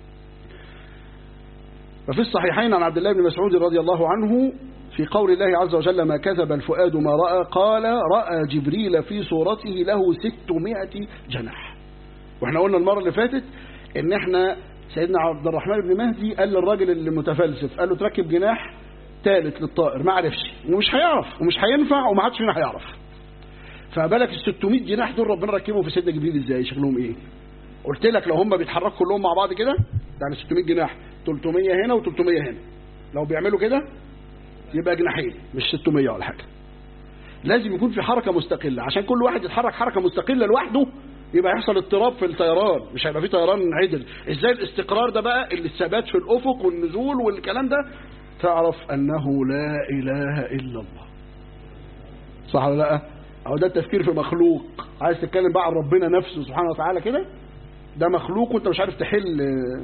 وفي الصحيحين عن عبد الله بن مسعود رضي الله عنه في قول الله عز وجل ما كذب الفؤاد ما رأى قال رأى جبريل في صورته له ستمائة جناح واحنا قلنا المرة اللي فاتت ان احنا سيدنا عبد الرحمن بن مهدي قال للراجل اللي متفلسف قال له تركب جناح ثالث للطائر ما عرفش ومش هيعرف ومش هينفع وما حدش فينا هيعرف فبالك ال 600 جناح دول ربنا ركبهم في سيدنا جبريل ازاي شكلهم ايه قلت لك لو هم بيتحركوا كلهم مع بعض كده يعني 600 جناح 300 هنا و300 هنا لو بيعملوا كده يبقى جناحين مش 600 ولا حاجه لازم يكون في حركه مستقله عشان كل واحد يتحرك حركه مستقله لوحده يبقى يحصل اضطراب في الطيران مش هيبقى في طيران عدل ازاي الاستقرار ده بقى اللي الثبات في الافق والنزول والكلام ده تعرف انه لا اله الا الله صح ولا لا او ده التفكير في مخلوق عايز تتكلم بقى عن ربنا نفسه سبحانه وتعالى كده ده مخلوق وانت مش عارف تحل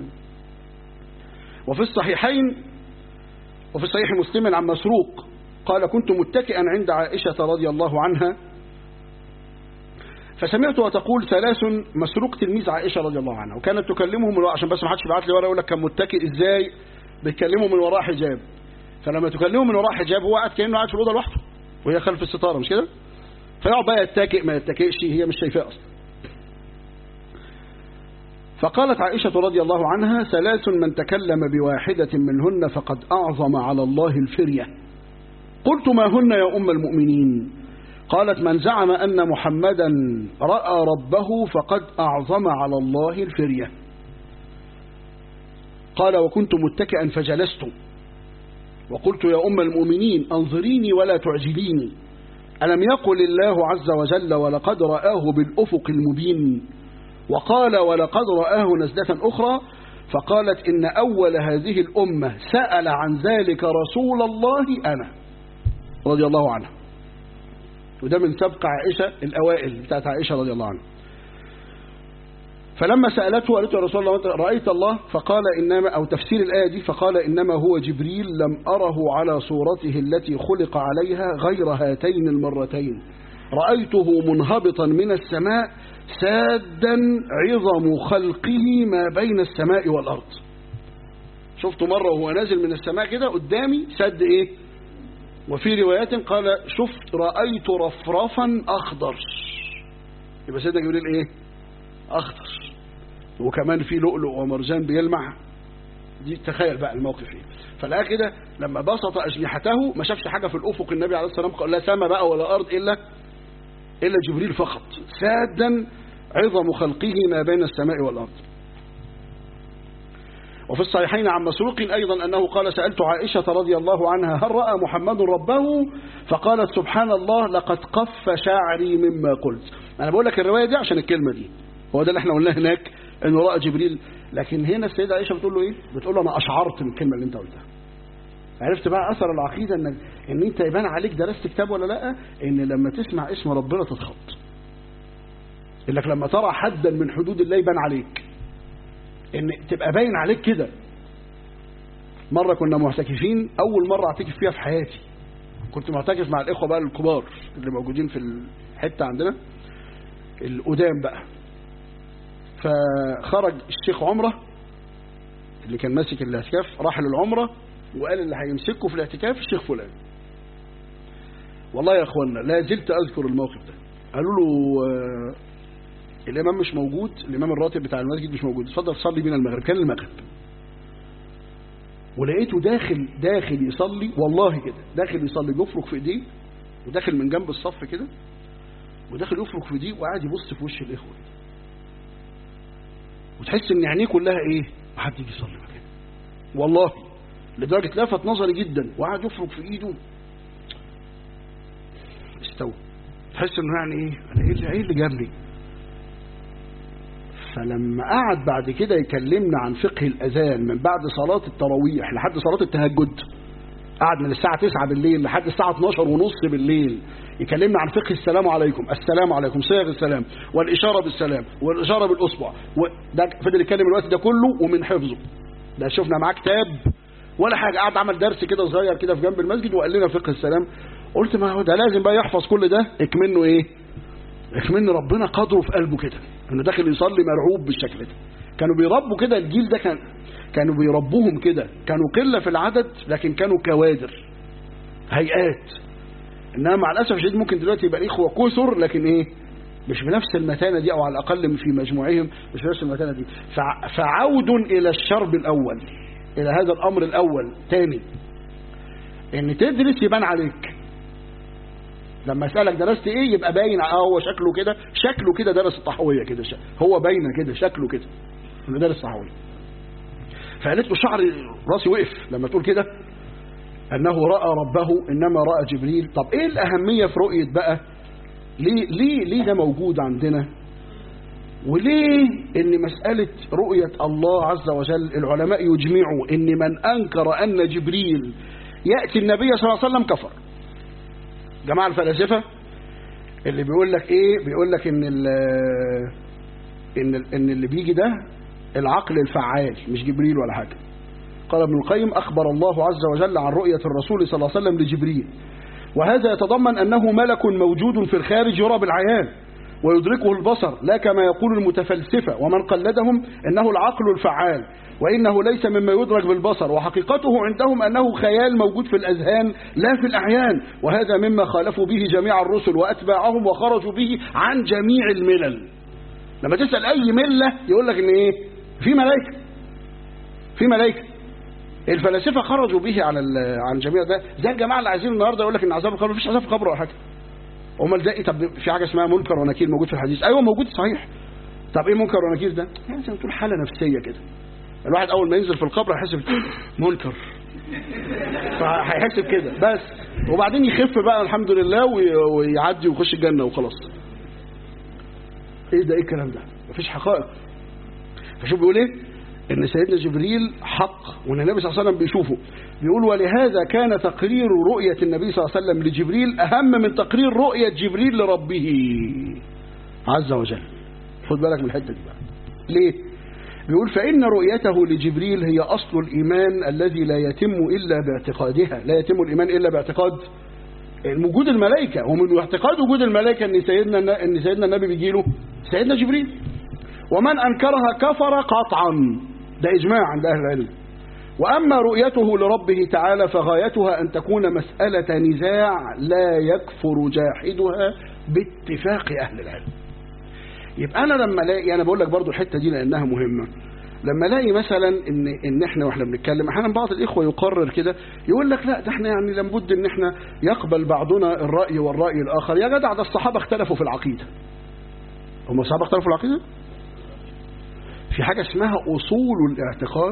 وفي الصحيحين وفي صحيح مسلم عن مسروق قال كنت متكئا عند عائشة رضي الله عنها فسمعتها تقول ثلاث مسروق تلميذ عائشة رضي الله عنها وكانت تكلمه من وراء عشان بس ما حدش يبعت لي ورا يقول لك كان متكئ ازاي بتكلمه من وراء حجاب فلما تكلمه من وراء حجاب هو قاعد كانه قاعد في الاوضه لوحده وهي خلف الستاره مش كده فيقعد بقى يتكئ ما يتكئش هي مش شايفاه اصلا فقالت عائشة رضي الله عنها ثلاث من تكلم بواحدة منهن فقد أعظم على الله الفرية قلت ما هن يا أم المؤمنين قالت من زعم أن محمدا رأى ربه فقد أعظم على الله الفرية قال وكنت متكئا فجلست وقلت يا أم المؤمنين أنظريني ولا تعجليني ألم يقل الله عز وجل ولقد رآه بالأفق المبين وقال ولقد رآه نزلة أخرى فقالت إن أول هذه الأمة سأل عن ذلك رسول الله أنا رضي الله عنه وده من سبق عائشة الأوائل بتاعت عائشة رضي الله عنها فلما سألته قالت يا رسول الله رأيت الله فقال إنما أو تفسير الآية دي فقال إنما هو جبريل لم أره على صورته التي خلق عليها غير هاتين المرتين رأيته منهبطا من السماء سادا عظم خلقه ما بين السماء والأرض شفته مرة وهو نازل من السماء كده قدامي سد إيه وفي روايات قال شفت رأيت رفرفا أخضر يبقى سيدنا جبريل إيه أخضر وكمان في لؤلؤ ومرجان بيلمع دي تخيل بقى الموقف ايه فلقى كده لما بسط أجنحته ما شافش حاجة في الأفق النبي عليه الصلاة والسلام لا سماء بقى ولا أرض إلا إلا جبريل فقط سادا عظم خلقه ما بين السماء والأرض وفي الصحيحين عن مسروق أيضا أنه قال سألت عائشة رضي الله عنها هل رأى محمد ربه فقالت سبحان الله لقد قف شعري مما قلت أنا بقول لك الرواية دي عشان الكلمة دي هو ده اللي احنا قلناه هناك انه رأى جبريل لكن هنا السيدة عائشة بتقول له ايه بتقول له انا اشعرت من الكلمة اللي انت قلتها عرفت بقى اثر العقيدة ان ان انت يبان عليك درست كتاب ولا لا ان لما تسمع اسم ربنا تتخض انك لما ترى حدا من حدود الله يبان عليك ان تبقى باين عليك كده مرة كنا معتكفين اول مرة اعتكف فيها في حياتي كنت معتكف مع الاخوة بقى الكبار اللي موجودين في الحتة عندنا القدام بقى فخرج الشيخ عمرة اللي كان ماسك الاعتكاف راح للعمرة وقال اللي هيمسكه في الاعتكاف الشيخ فلان والله يا اخوانا لا زلت اذكر الموقف ده قالوا له آه الامام مش موجود الامام الراتب بتاع المسجد مش موجود اتفضل صلي بينا المغرب كان المغرب ولقيته داخل داخل يصلي والله كده داخل يصلي بيفرك في ايديه وداخل من جنب الصف كده وداخل يفرك في ايديه وقاعد يبص في وش الاخوه وتحس ان عينيه كلها ايه ما حد يجي يصلي مكانه والله لدرجه لفت نظري جدا وقعد يفرك في ايده استوى تحس انه يعني ايه انا ايه اللي ايه اللي جنبي فلما قعد بعد كده يكلمنا عن فقه الاذان من بعد صلاه التراويح لحد صلاه التهجد قعد من الساعة 9 بالليل لحد الساعة 12 ونص بالليل يكلمنا عن فقه السلام عليكم السلام عليكم صيغ السلام والإشارة بالسلام والإشارة بالأصبع ده فضل يتكلم الوقت ده كله ومن حفظه ده شفنا معاه كتاب ولا حاجة قعد عمل درس كده صغير كده في جنب المسجد وقال لنا فقه السلام قلت ما هو ده لازم بقى يحفظ كل ده اكمنه ايه اكمن ربنا قدره في قلبه كده انه داخل يصلي مرعوب بالشكل ده كانوا بيربوا كده الجيل ده كان كانوا بيربوهم كده كانوا قلة في العدد لكن كانوا كوادر هيئات انما مع الاسف الشديد ممكن دلوقتي يبقى اخوه كثر لكن ايه مش بنفس المتانة دي او على الاقل في مجموعهم مش بنفس المتانة دي فعود الى الشرب الاول الى هذا الامر الاول تاني ان تدرس يبان عليك لما اسالك درست ايه يبقى باين اه هو شكله كده شكله كده درس الطحويه كده ش- هو باينه كده شكله كده انه درس طحويه فقالت له شعر راسي وقف لما تقول كده انه راى ربه انما راى جبريل طب ايه الاهميه في رؤيه بقى ليه ليه ليه ده موجود عندنا وليه ان مسألة رؤية الله عز وجل العلماء يجمعوا ان من انكر ان جبريل يأتي النبي صلى الله عليه وسلم كفر جماعة الفلاسفة اللي بيقول لك ايه بيقول لك ان ال ان ال ان اللي بيجي ده العقل الفعال مش جبريل ولا حاجة قال ابن القيم اخبر الله عز وجل عن رؤية الرسول صلى الله عليه وسلم لجبريل وهذا يتضمن انه ملك موجود في الخارج يرى بالعيان ويدركه البصر لا كما يقول المتفلسفة ومن قلدهم انه العقل الفعال وانه ليس مما يدرك بالبصر وحقيقته عندهم انه خيال موجود في الاذهان لا في الاعيان وهذا مما خالفوا به جميع الرسل واتباعهم وخرجوا به عن جميع الملل لما تسال اي مله يقول لك ان ايه في ملائكه في ملائكه الفلاسفه خرجوا به على ال- عن جميع ده زي الجماعه اللي عايزين النهارده يقول لك ان عذاب القبر مفيش عذاب في القبر ولا حاجه امال ده ايه طب في حاجه اسمها منكر ونكير موجود في الحديث ايوه موجود صحيح طب ايه منكر ونكير ده يعني زي ما تقول حاله نفسيه كده الواحد اول ما ينزل في القبر هيحس منكر فهيحس بكده بس وبعدين يخف بقى الحمد لله وي- ويعدي ويخش الجنه وخلاص ايه ده ايه الكلام ده مفيش حقائق فشوف بيقول ايه ان سيدنا جبريل حق وان النبي صلى الله عليه وسلم بيشوفه بيقول ولهذا كان تقرير رؤية النبي صلى الله عليه وسلم لجبريل اهم من تقرير رؤية جبريل لربه عز وجل خد بالك من الحتة دي بقى ليه بيقول فإن رؤيته لجبريل هي أصل الإيمان الذي لا يتم إلا باعتقادها لا يتم الإيمان إلا باعتقاد وجود الملائكة ومن اعتقاد وجود الملائكة ان سيدنا ان سيدنا النبي بيجي له سيدنا جبريل ومن انكرها كفر قطعا ده اجماع عند اهل العلم واما رؤيته لربه تعالى فغايتها ان تكون مسألة نزاع لا يكفر جاحدها باتفاق اهل العلم يبقى انا لما الاقي انا بقول لك برضو الحته دي لانها مهمه لما الاقي مثلا ان ان احنا واحنا بنتكلم احيانا بعض الاخوه يقرر كده يقول لك لا ده احنا يعني لابد ان احنا يقبل بعضنا الراي والراي الاخر يا جدع ده الصحابه اختلفوا في العقيده هم الصحابه اختلفوا في العقيده في حاجه اسمها اصول الاعتقاد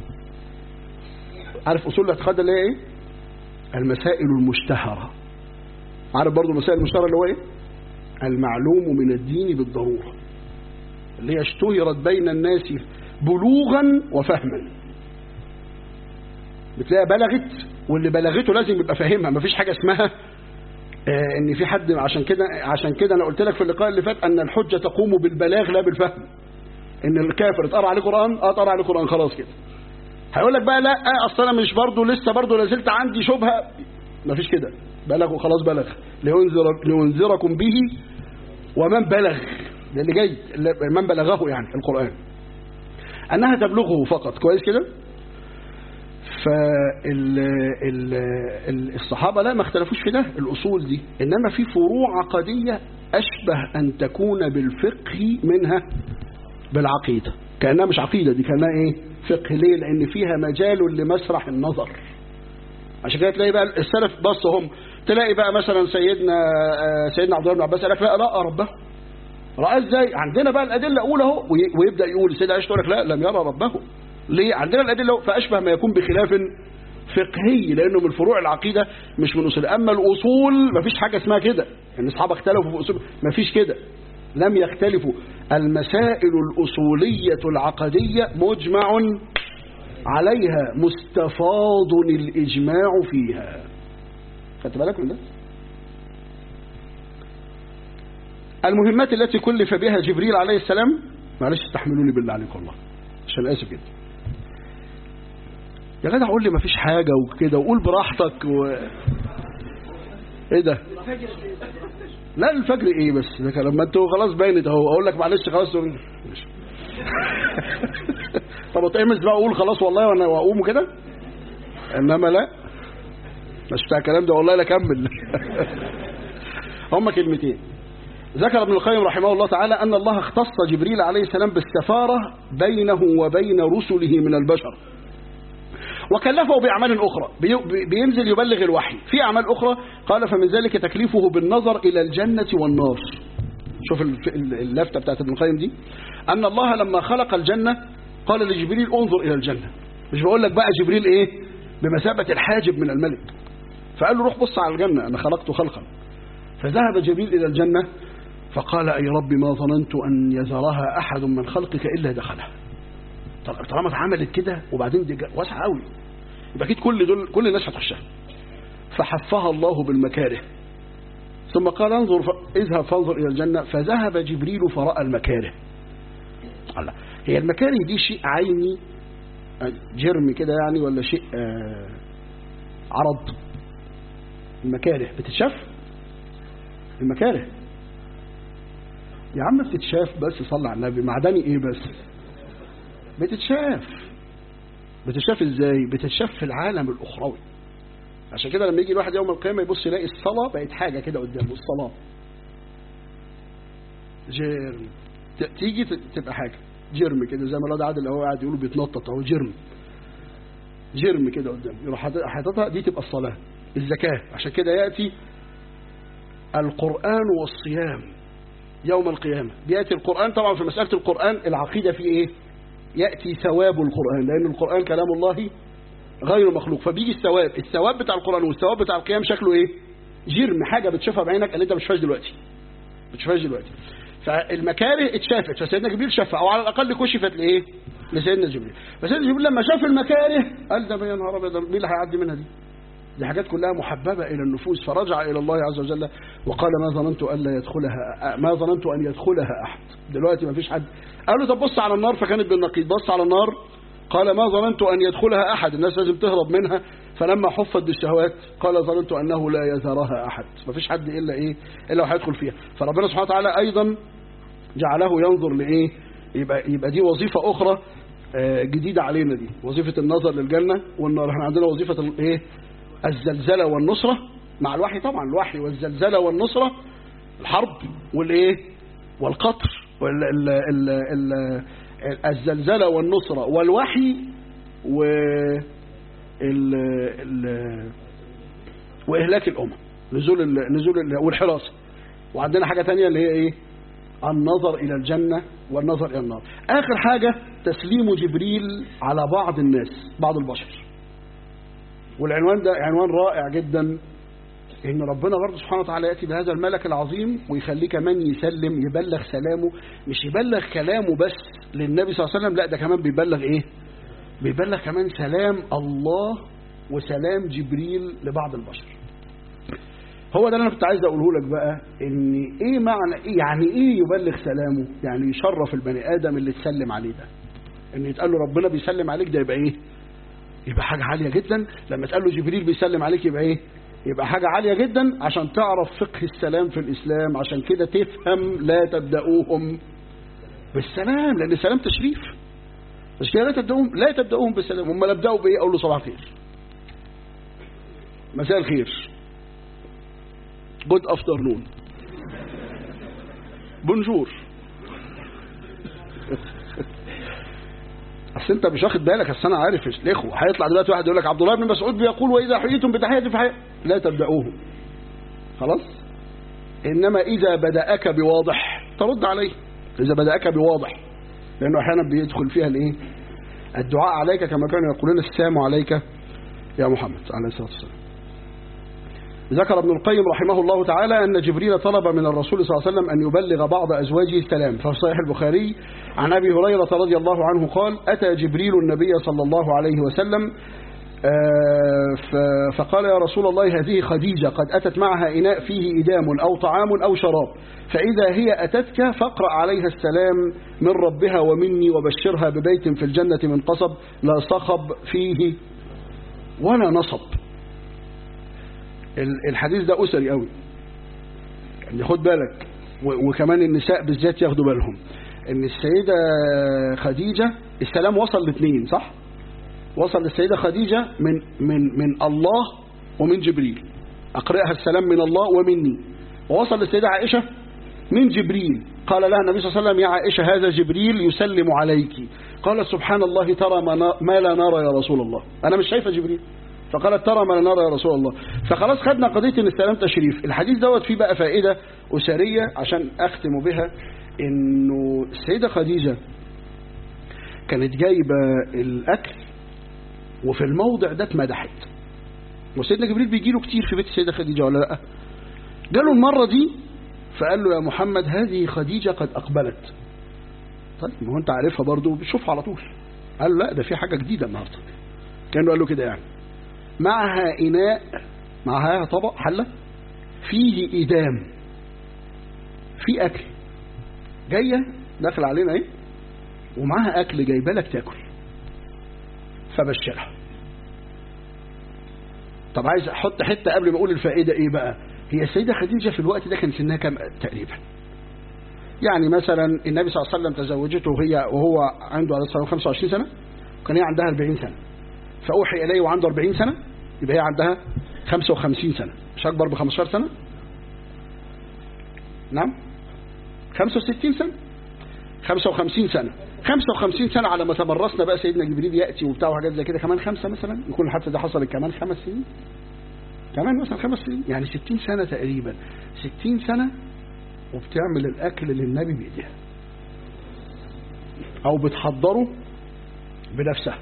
عارف اصول الاعتقاد اللي هي ايه المسائل المشتهره عارف برضو المسائل المشتهره اللي هو ايه المعلوم من الدين بالضروره اللي هي اشتهرت بين الناس بلوغا وفهما بتلاقيها بلغت واللي بلغته لازم يبقى فاهمها مفيش حاجه اسمها آه ان في حد عشان كده عشان كده انا قلت لك في اللقاء اللي فات ان الحجه تقوم بالبلاغ لا بالفهم ان الكافر اتقرا عليه قران اه اتقرا عليه قران خلاص كده هيقول لك بقى لا اصل انا مش برضه لسه برضه لازلت عندي شبهه مفيش كده بلغ وخلاص بلغ لينذر لينذركم به ومن بلغ ده اللي جاي من بلغه يعني القرآن أنها تبلغه فقط كويس كده فالصحابة لا ما اختلفوش في ده الأصول دي إنما في فروع عقدية أشبه أن تكون بالفقه منها بالعقيدة كأنها مش عقيدة دي كأنها إيه فقه ليه لأن فيها مجال لمسرح النظر عشان كده تلاقي بقى السلف بصوا هم تلاقي بقى مثلا سيدنا سيدنا عبد الله بن عباس قال لك لا لا ربه رأى ازاي عندنا بقى الأدلة أولى اهو ويبدأ يقول سيدنا عائشة تقول لك لا لم يرى ربه ليه عندنا الأدلة فأشبه ما يكون بخلاف فقهي لأنه من فروع العقيدة مش من أصول أما الأصول ما فيش حاجة اسمها كده يعني أصحاب اختلفوا في أصول ما فيش كده لم يختلفوا المسائل الأصولية العقدية مجمع عليها مستفاض الإجماع فيها خدت بالك من ده المهمات التي كلف بها جبريل عليه السلام معلش استحملوني بالله عليكم والله عشان اسف جدا يا جدع قول لي مفيش حاجة وكده وقول براحتك و... ايه ده لا الفجر ايه بس ده لما انتوا خلاص باينت اهو اقول لك معلش خلاص طب اتقمص بقى اقول خلاص والله وانا واقوم كده انما لا مش بتاع الكلام ده والله لا كمل هما كلمتين ذكر ابن القيم رحمه الله تعالى أن الله اختص جبريل عليه السلام بالسفارة بينه وبين رسله من البشر وكلفه بأعمال أخرى بي- بينزل يبلغ الوحي في أعمال أخرى قال فمن ذلك تكليفه بالنظر إلى الجنة والنار شوف الف- ال- اللفتة بتاعت ابن القيم دي أن الله لما خلق الجنة قال لجبريل انظر إلى الجنة مش بقول لك بقى جبريل إيه بمثابة الحاجب من الملك فقال له روح بص على الجنة أنا خلقت خلقا فذهب جبريل إلى الجنة فقال أي رب ما ظننت أن يزرها أحد من خلقك إلا دخلها طب طالما اتعملت كده وبعدين دي جا- واسعة قوي يبقى أكيد كل دول كل الناس هتخشها فحفها الله بالمكاره ثم قال انظر ف... اذهب فانظر إلى الجنة فذهب جبريل فرأى المكاره الله هي المكاره دي شيء عيني آه، جرم كده يعني ولا شيء آه، عرض المكاره بتتشاف المكاره يا عم بتتشاف بس صلى على النبي معدني ايه بس بتتشاف بتتشاف ازاي بتتشاف في العالم الاخروي عشان كده لما يجي الواحد يوم القيامه يبص يلاقي الصلاه بقت حاجه كده قدامه الصلاه جرم ت- تيجي ت- تبقى حاجه جرم كده زي ما الواد عادل هو قاعد يقولوا بيتنطط اهو جرم جرم كده قدامه يروح حاطط- حاططها دي تبقى الصلاه الزكاه عشان كده ياتي القران والصيام يوم القيامة بيأتي القرآن طبعا في مسألة القرآن العقيدة في إيه يأتي ثواب القرآن لأن القرآن كلام الله غير مخلوق فبيجي الثواب الثواب بتاع القرآن والثواب بتاع القيام شكله إيه جرم حاجة بتشوفها بعينك اللي أنت مش شايفهاش دلوقتي مش شايفهاش دلوقتي فالمكاره اتشافت فسيدنا جبريل شافها أو على الأقل كشفت لإيه لسيدنا جبريل فسيدنا جبريل لما شاف المكاره قال ده يا نهار أبيض مين اللي هيعدي منها دي دي حاجات كلها محببة إلى النفوس فرجع إلى الله عز وجل وقال ما ظننت أن لا يدخلها ما ظننت أن يدخلها أحد دلوقتي ما فيش حد قال له طب بص على النار فكانت بالنقيض بص على النار قال ما ظننت أن يدخلها أحد الناس لازم تهرب منها فلما حفت بالشهوات قال ظننت أنه لا يزارها أحد ما فيش حد إلا إيه إلا وهيدخل فيها فربنا سبحانه وتعالى أيضا جعله ينظر لإيه يبقى, يبقى دي وظيفة أخرى آه، جديدة علينا دي وظيفة النظر للجنة والنار احنا عندنا وظيفة الايه الزلزلة والنصرة مع الوحي طبعا الوحي والزلزلة والنصرة الحرب والايه والقطر وال ال ال ال الزلزلة والنصرة والوحي و ال ال وإهلاك الأمم نزول ال نزول ال والحراسة وعندنا حاجة تانية اللي هي إيه النظر إلى الجنة والنظر إلى النار آخر حاجة تسليم جبريل على بعض الناس بعض البشر والعنوان ده عنوان رائع جدا ان ربنا برضه سبحانه وتعالى ياتي بهذا الملك العظيم ويخليه كمان يسلم يبلغ سلامه مش يبلغ كلامه بس للنبي صلى الله عليه وسلم لا ده كمان بيبلغ ايه بيبلغ كمان سلام الله وسلام جبريل لبعض البشر هو ده اللي انا كنت عايز اقوله لك بقى ان ايه معنى ايه يعني ايه يبلغ سلامه يعني يشرف البني ادم اللي تسلم عليه ده ان يتقال له ربنا بيسلم عليك ده يبقى ايه يبقى حاجة عالية جدا لما تقال له جبريل بيسلم عليك يبقى ايه يبقى حاجة عالية جدا عشان تعرف فقه السلام في الإسلام عشان كده تفهم لا تبدأوهم بالسلام لأن السلام تشريف مش كده لا تبدأوهم لا تبدأوهم بالسلام هم لا ابدأوا بإيه أقول له صباح الخير مساء الخير جود افترنون بونجور اصل انت مش واخد بالك اصل انا عارف الاخوه هيطلع دلوقتي واحد يقول لك عبد الله بن مسعود بيقول واذا حييتم بتحيه فحي لا تبداوه خلاص انما اذا بداك بواضح ترد عليه اذا بداك بواضح لانه احيانا بيدخل فيها الايه الدعاء عليك كما كانوا يقولون السلام عليك يا محمد عليه الصلاه والسلام ذكر ابن القيم رحمه الله تعالى أن جبريل طلب من الرسول صلى الله عليه وسلم أن يبلغ بعض أزواجه السلام ففي صحيح البخاري عن أبي هريرة رضي الله عنه قال أتى جبريل النبي صلى الله عليه وسلم فقال يا رسول الله هذه خديجة قد أتت معها إناء فيه إدام أو طعام أو شراب فإذا هي أتتك فاقرأ عليها السلام من ربها ومني وبشرها ببيت في الجنة من قصب لا صخب فيه ولا نصب الحديث ده أسري قوي يعني خد بالك وكمان النساء بالذات ياخدوا بالهم ان السيدة خديجة السلام وصل لاثنين صح وصل للسيدة خديجة من, من, من الله ومن جبريل أقرأها السلام من الله ومني ووصل للسيدة عائشة من جبريل قال لها النبي صلى الله عليه وسلم يا عائشة هذا جبريل يسلم عليك قالت سبحان الله ترى ما, نا- ما لا نرى يا رسول الله أنا مش شايفة جبريل فقالت ترى ما لا نرى يا رسول الله فخلاص خدنا قضية ان السلام تشريف الحديث دوت فيه بقى فائدة أسرية عشان أختم بها انه السيدة خديجة كانت جايبة الأكل وفي الموضع ده اتمدحت وسيدنا جبريل بيجي له كتير في بيت السيدة خديجة ولا لا جاله المرة دي فقال له يا محمد هذه خديجة قد أقبلت طيب ما هو انت عارفها برضه بتشوفها على طول قال له لا ده في حاجة جديدة النهاردة كانه قال له كده يعني معها إناء معها طبق حلة فيه إدام في أكل جاية داخل علينا ايه ومعاها أكل جايبه لك تاكل فبشرها طب عايز احط حته قبل ما اقول الفائده ايه بقى هي السيده خديجه في الوقت ده كان سنها كام تقريبا يعني مثلا النبي صلى الله عليه وسلم تزوجته وهي وهو عنده عليه الصلاه والسلام 25 سنه وكان هي عندها 40 سنه فاوحي اليه وعنده 40 سنه يبقى هي عندها 55 سنه مش اكبر ب 15 سنه نعم 65 سنه 55 سنه 55 سنة على ما تمرسنا بقى سيدنا جبريل يأتي وبتاع وحاجات زي كده كمان خمسة مثلا يكون الحادثة ده حصلت كمان خمس سنين كمان مثلا خمس سنين يعني 60 سنة تقريبا 60 سنة وبتعمل الأكل للنبي بإيديها أو بتحضره بنفسها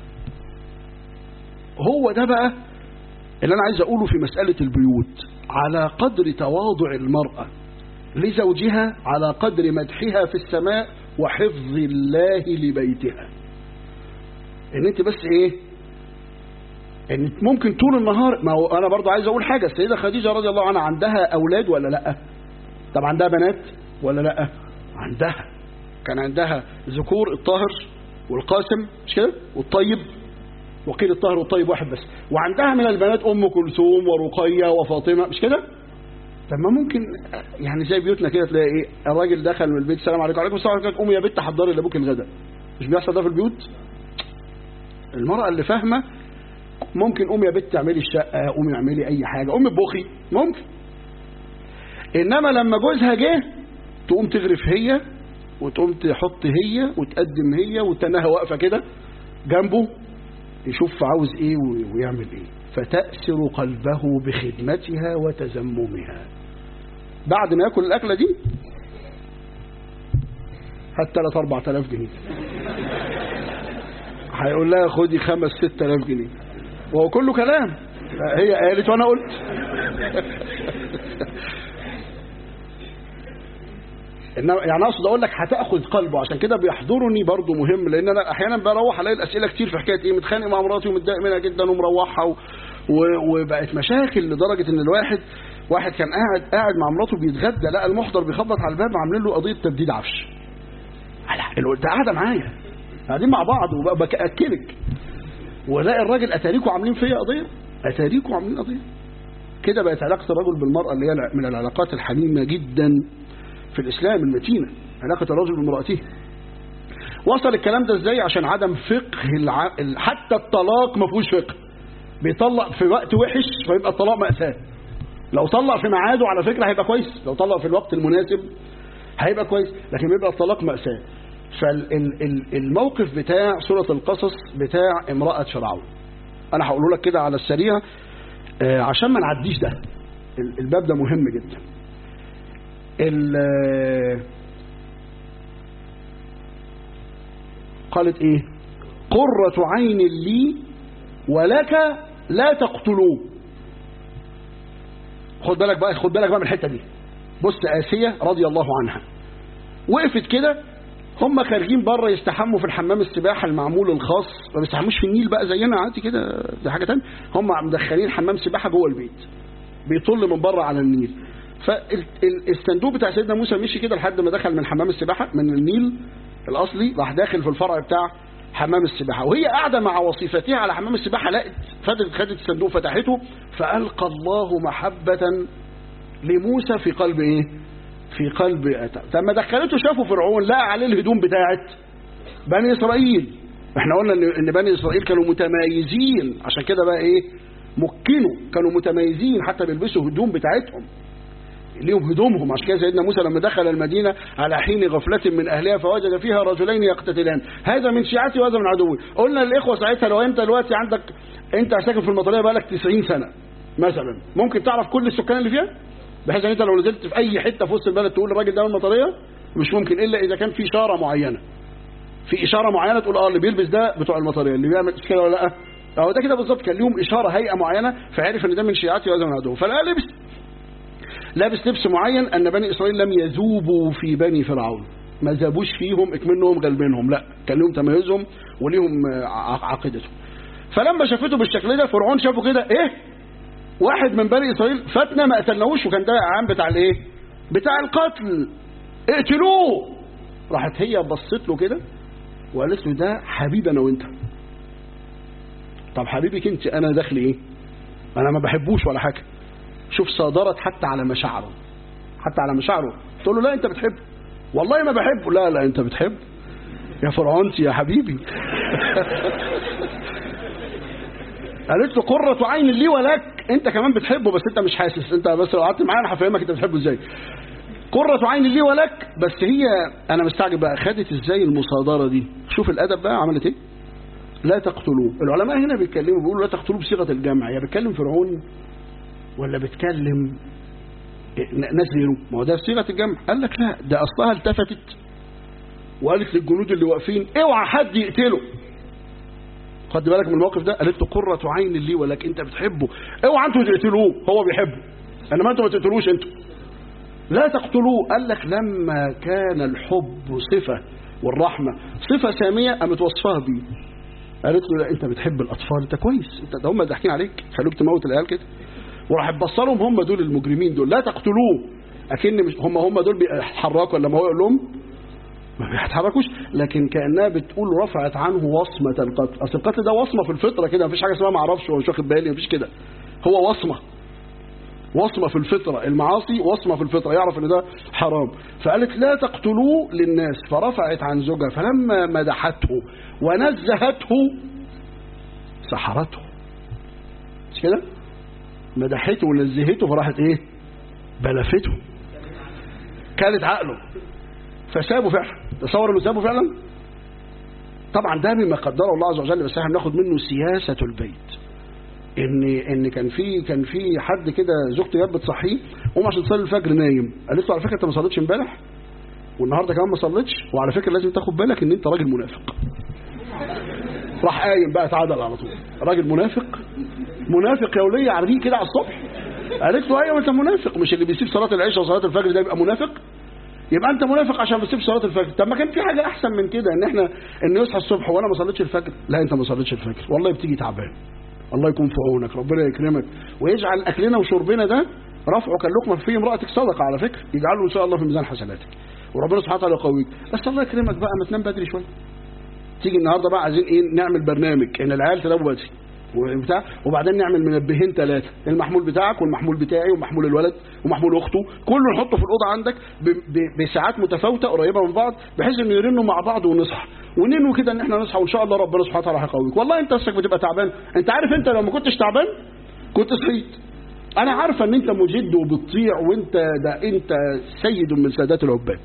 هو ده بقى اللي أنا عايز أقوله في مسألة البيوت على قدر تواضع المرأة لزوجها على قدر مدحها في السماء وحفظ الله لبيتها ان انت بس ايه ان ممكن طول النهار ما هو انا برضو عايز اقول حاجة السيدة خديجة رضي الله عنها عندها اولاد ولا لا طب عندها بنات ولا لا عندها كان عندها ذكور الطاهر والقاسم مش كده والطيب وقيل الطاهر والطيب واحد بس وعندها من البنات ام كلثوم ورقية وفاطمة مش كده طب ما ممكن يعني زي بيوتنا كده تلاقي ايه الراجل دخل من البيت السلام عليكم وعليكم السلام عليكم قومي يا بنت حضري لابوك الغداء مش بيحصل ده في البيوت المرأة اللي فاهمة ممكن قومي يا بنت اعملي الشقة قومي اعملي اي حاجة قومي اطبخي ممكن انما لما جوزها جه تقوم تغرف هي وتقوم تحط هي وتقدم هي وتنها واقفة كده جنبه يشوف عاوز ايه ويعمل ايه فتأسر قلبه بخدمتها وتزممها بعد ما ياكل الأكلة دي هات 3 4000 جنيه هيقول لها خدي 5 6000 جنيه وهو كله كلام هي قالت وانا قلت انما يعني اقصد اقول لك هتاخذ قلبه عشان كده بيحضرني برضه مهم لان انا احيانا بروح الاقي الاسئله كتير في حكايه ايه متخانق مع مراتي ومتضايق منها جدا ومروحها و... و... وبقت مشاكل لدرجه ان الواحد واحد كان قاعد قاعد مع مراته بيتغدى لقى المحضر بيخبط على الباب عاملين له قضيه تبديد عفش ده قاعده معايا قاعدين مع بعض وباكلك ولاقي الراجل اتاريكوا عاملين فيا قضيه اتاريكوا عاملين قضيه كده بقت علاقه الرجل بالمراه اللي هي من العلاقات الحميمه جدا في الإسلام المتينة علاقة الرجل بامرأته وصل الكلام ده ازاي عشان عدم فقه الع... حتى الطلاق ما فيهوش فقه بيطلق في وقت وحش فيبقى الطلاق مأساة لو طلق في ميعاده على فكرة هيبقى كويس لو طلق في الوقت المناسب هيبقى كويس لكن بيبقى الطلاق مأساة فالموقف بتاع سورة القصص بتاع امرأة فرعون انا هقوله لك كده على السريع عشان ما نعديش ده الباب ده مهم جدا قالت ايه قرة عين لي ولك لا تقتلوه خد بالك بقى خد بالك بقى من الحته دي بص آسية رضي الله عنها وقفت كده هم خارجين بره يستحموا في الحمام السباحه المعمول الخاص ما بيستحموش في النيل بقى زينا عادي كده دي حاجه ثانيه هم مدخلين حمام سباحه جوه البيت بيطل من بره على النيل فالصندوق بتاع سيدنا موسى مشي كده لحد ما دخل من حمام السباحه من النيل الاصلي راح داخل في الفرع بتاع حمام السباحه وهي قاعده مع وصيفتها على حمام السباحه لقت فضلت خدت الصندوق فتحته فالقى الله محبه لموسى في قلب ايه في قلب أتى لما دخلته شافوا فرعون لقى عليه الهدوم بتاعت بني اسرائيل احنا قلنا ان بني اسرائيل كانوا متميزين عشان كده بقى ايه مكنوا كانوا متميزين حتى بيلبسوا هدوم بتاعتهم ليهم هدومهم عشان كده سيدنا موسى لما دخل المدينة على حين غفلة من أهلها فوجد فيها رجلين يقتتلان هذا من شيعتي وهذا من عدوي قلنا للإخوة ساعتها لو أنت دلوقتي عندك أنت ساكن في المطرية بقالك 90 سنة مثلا ممكن تعرف كل السكان اللي فيها بحيث ان انت لو نزلت في اي حته في وسط البلد تقول الراجل ده من المطريه مش ممكن الا اذا كان في اشاره معينه في اشاره معينه تقول اه اللي بيلبس ده بتوع المطريه اللي بيعمل كده ولا لا اهو ده كده بالظبط كان ليهم اشاره هيئه معينه فعرف ان ده من شيعتي وهذا من عدوه فلا لبس لابس لبس معين ان بني اسرائيل لم يذوبوا في بني فرعون ما ذابوش فيهم اكمنهم غلبينهم لا كان لهم تميزهم وليهم عقيدتهم فلما شافته بالشكل ده فرعون شافه كده ايه واحد من بني اسرائيل فاتنا ما قتلناهوش وكان ده عام بتاع الايه بتاع القتل اقتلوه راحت هي بصت له كده وقالت له ده حبيبي انا وانت طب حبيبك انت انا دخلي ايه انا ما بحبوش ولا حاجه شوف صادرت حتى على مشاعره حتى على مشاعره تقول له لا انت بتحبه والله ما بحبه لا لا انت بتحبه يا فرعون يا حبيبي قالت له قرة عين لي ولك انت كمان بتحبه بس انت مش حاسس انت بس لو قعدت معايا انا هفهمك انت بتحبه ازاي قرة عين لي ولك بس هي انا مستعجب بقى خدت ازاي المصادرة دي شوف الادب بقى عملت ايه لا تقتلوه العلماء هنا بيتكلموا بيقولوا لا تقتلوه بصيغة الجمع يا بيتكلم فرعون ولا بيتكلم ناس غيره ما هو ده صيغة الجمع قال لك لا ده اصلها التفتت وقالت للجنود اللي واقفين اوعى حد يقتله خد بالك من الموقف ده قالت له قرة عين لي ولك انت بتحبه اوعى انتوا تقتلوه هو بيحبه انما انتوا ما تقتلوش انتوا لا تقتلوه قال لك لما كان الحب صفة والرحمة صفة سامية قامت وصفها بيه قالت له لا انت بتحب الاطفال انت كويس انت ده هم ضاحكين عليك خلوك تموت العيال كده وراح تبصلهم هم دول المجرمين دول لا تقتلوه اكن مش هم هم دول بيتحركوا لما هو يقول لهم ما بيتحركوش لكن كانها بتقول رفعت عنه وصمه القتل اصل القتل ده وصمه في الفطره كده مفيش حاجه اسمها ما اعرفش ومش واخد بالي مفيش كده هو وصمه وصمه في الفطره المعاصي وصمه في الفطره يعرف ان ده حرام فقالت لا تقتلوه للناس فرفعت عن زوجها فلما مدحته ونزهته سحرته مش كده مدحته ونزهته فراحت ايه بلفته كانت عقله فسابه فعلا تصور انه سابه فعلا طبعا ده بما قدره الله عز وجل بس احنا بناخد منه سياسة البيت ان ان كان في كان في حد كده زوجته جت بتصحيه قوم عشان تصلي الفجر نايم قالت له على فكره انت ما صليتش امبارح والنهارده كمان ما صليتش وعلى فكره لازم تاخد بالك ان انت راجل منافق راح قايم بقى اتعدل على طول راجل منافق منافق يا وليه عارفين كده على الصبح قالت له ايوه انت منافق مش اللي بيسيب صلاه العشاء وصلاه الفجر ده يبقى منافق يبقى انت منافق عشان بتسيب صلاه الفجر طب ما كان في حاجه احسن من كده ان احنا ان يصحى الصبح وانا ما صليتش الفجر لا انت ما صليتش الفجر والله بتيجي تعبان الله يكون في عونك ربنا يكرمك ويجعل اكلنا وشربنا ده رفعه كاللقمه في امراتك صدقه على فكره يجعله ان شاء الله في ميزان حسناتك وربنا سبحانه وتعالى يقويك بس الله يكرمك بقى ما تنام بدري شويه تيجي النهارده بقى عايزين ايه نعمل برنامج ان العيال تناموا بدري وبتاع وبعدين نعمل منبهين ثلاثه المحمول بتاعك والمحمول بتاعي ومحمول الولد ومحمول اخته كله نحطه في الاوضه عندك بساعات متفاوته قريبه من بعض بحيث انه يرنوا مع بعض ونصحى وننوي كده ان احنا نصحى وان شاء الله ربنا سبحانه وتعالى هيقويك والله انت نفسك بتبقى تعبان انت عارف انت لو ما كنتش تعبان كنت صحيت انا عارفه ان انت مجد وبتطيع وانت ده انت سيد من سادات العباد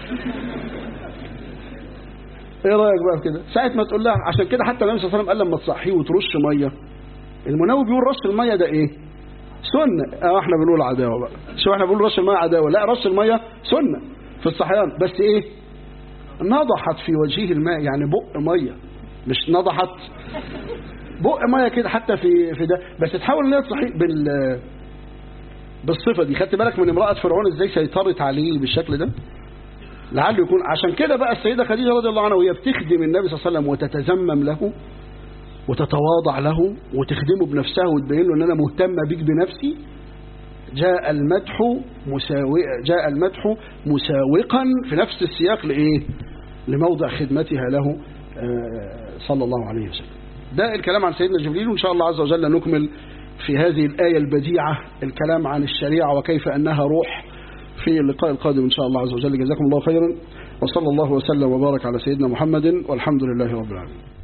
ايه رايك بقى في كده ساعه ما تقول لها عشان كده حتى النبي صلى الله عليه وسلم قال لما تصحيه وترش ميه المناوي بيقول رش الميه ده ايه سنه اه احنا بنقول عداوه بقى شو احنا بنقول رش الميه عداوه لا رش الميه سنه في الصحيان بس ايه نضحت في وجهه الماء يعني بق ميه مش نضحت بق ميه كده حتى في في ده بس تحاول ان هي تصحيه بال بالصفه دي خدت بالك من امراه فرعون ازاي سيطرت عليه بالشكل ده لعله يكون عشان كده بقى السيدة خديجة رضي الله عنها وهي بتخدم النبي صلى الله عليه وسلم وتتزمم له وتتواضع له وتخدمه بنفسها وتبين له ان انا مهتمة بيك بنفسي جاء المدح مساوئ جاء المدح مساوقا في نفس السياق لايه لموضع خدمتها له صلى الله عليه وسلم ده الكلام عن سيدنا جبريل وان شاء الله عز وجل نكمل في هذه الآية البديعة الكلام عن الشريعة وكيف أنها روح في اللقاء القادم إن شاء الله عز وجل جزاكم الله خيرا وصلى الله وسلم وبارك على سيدنا محمد والحمد لله رب العالمين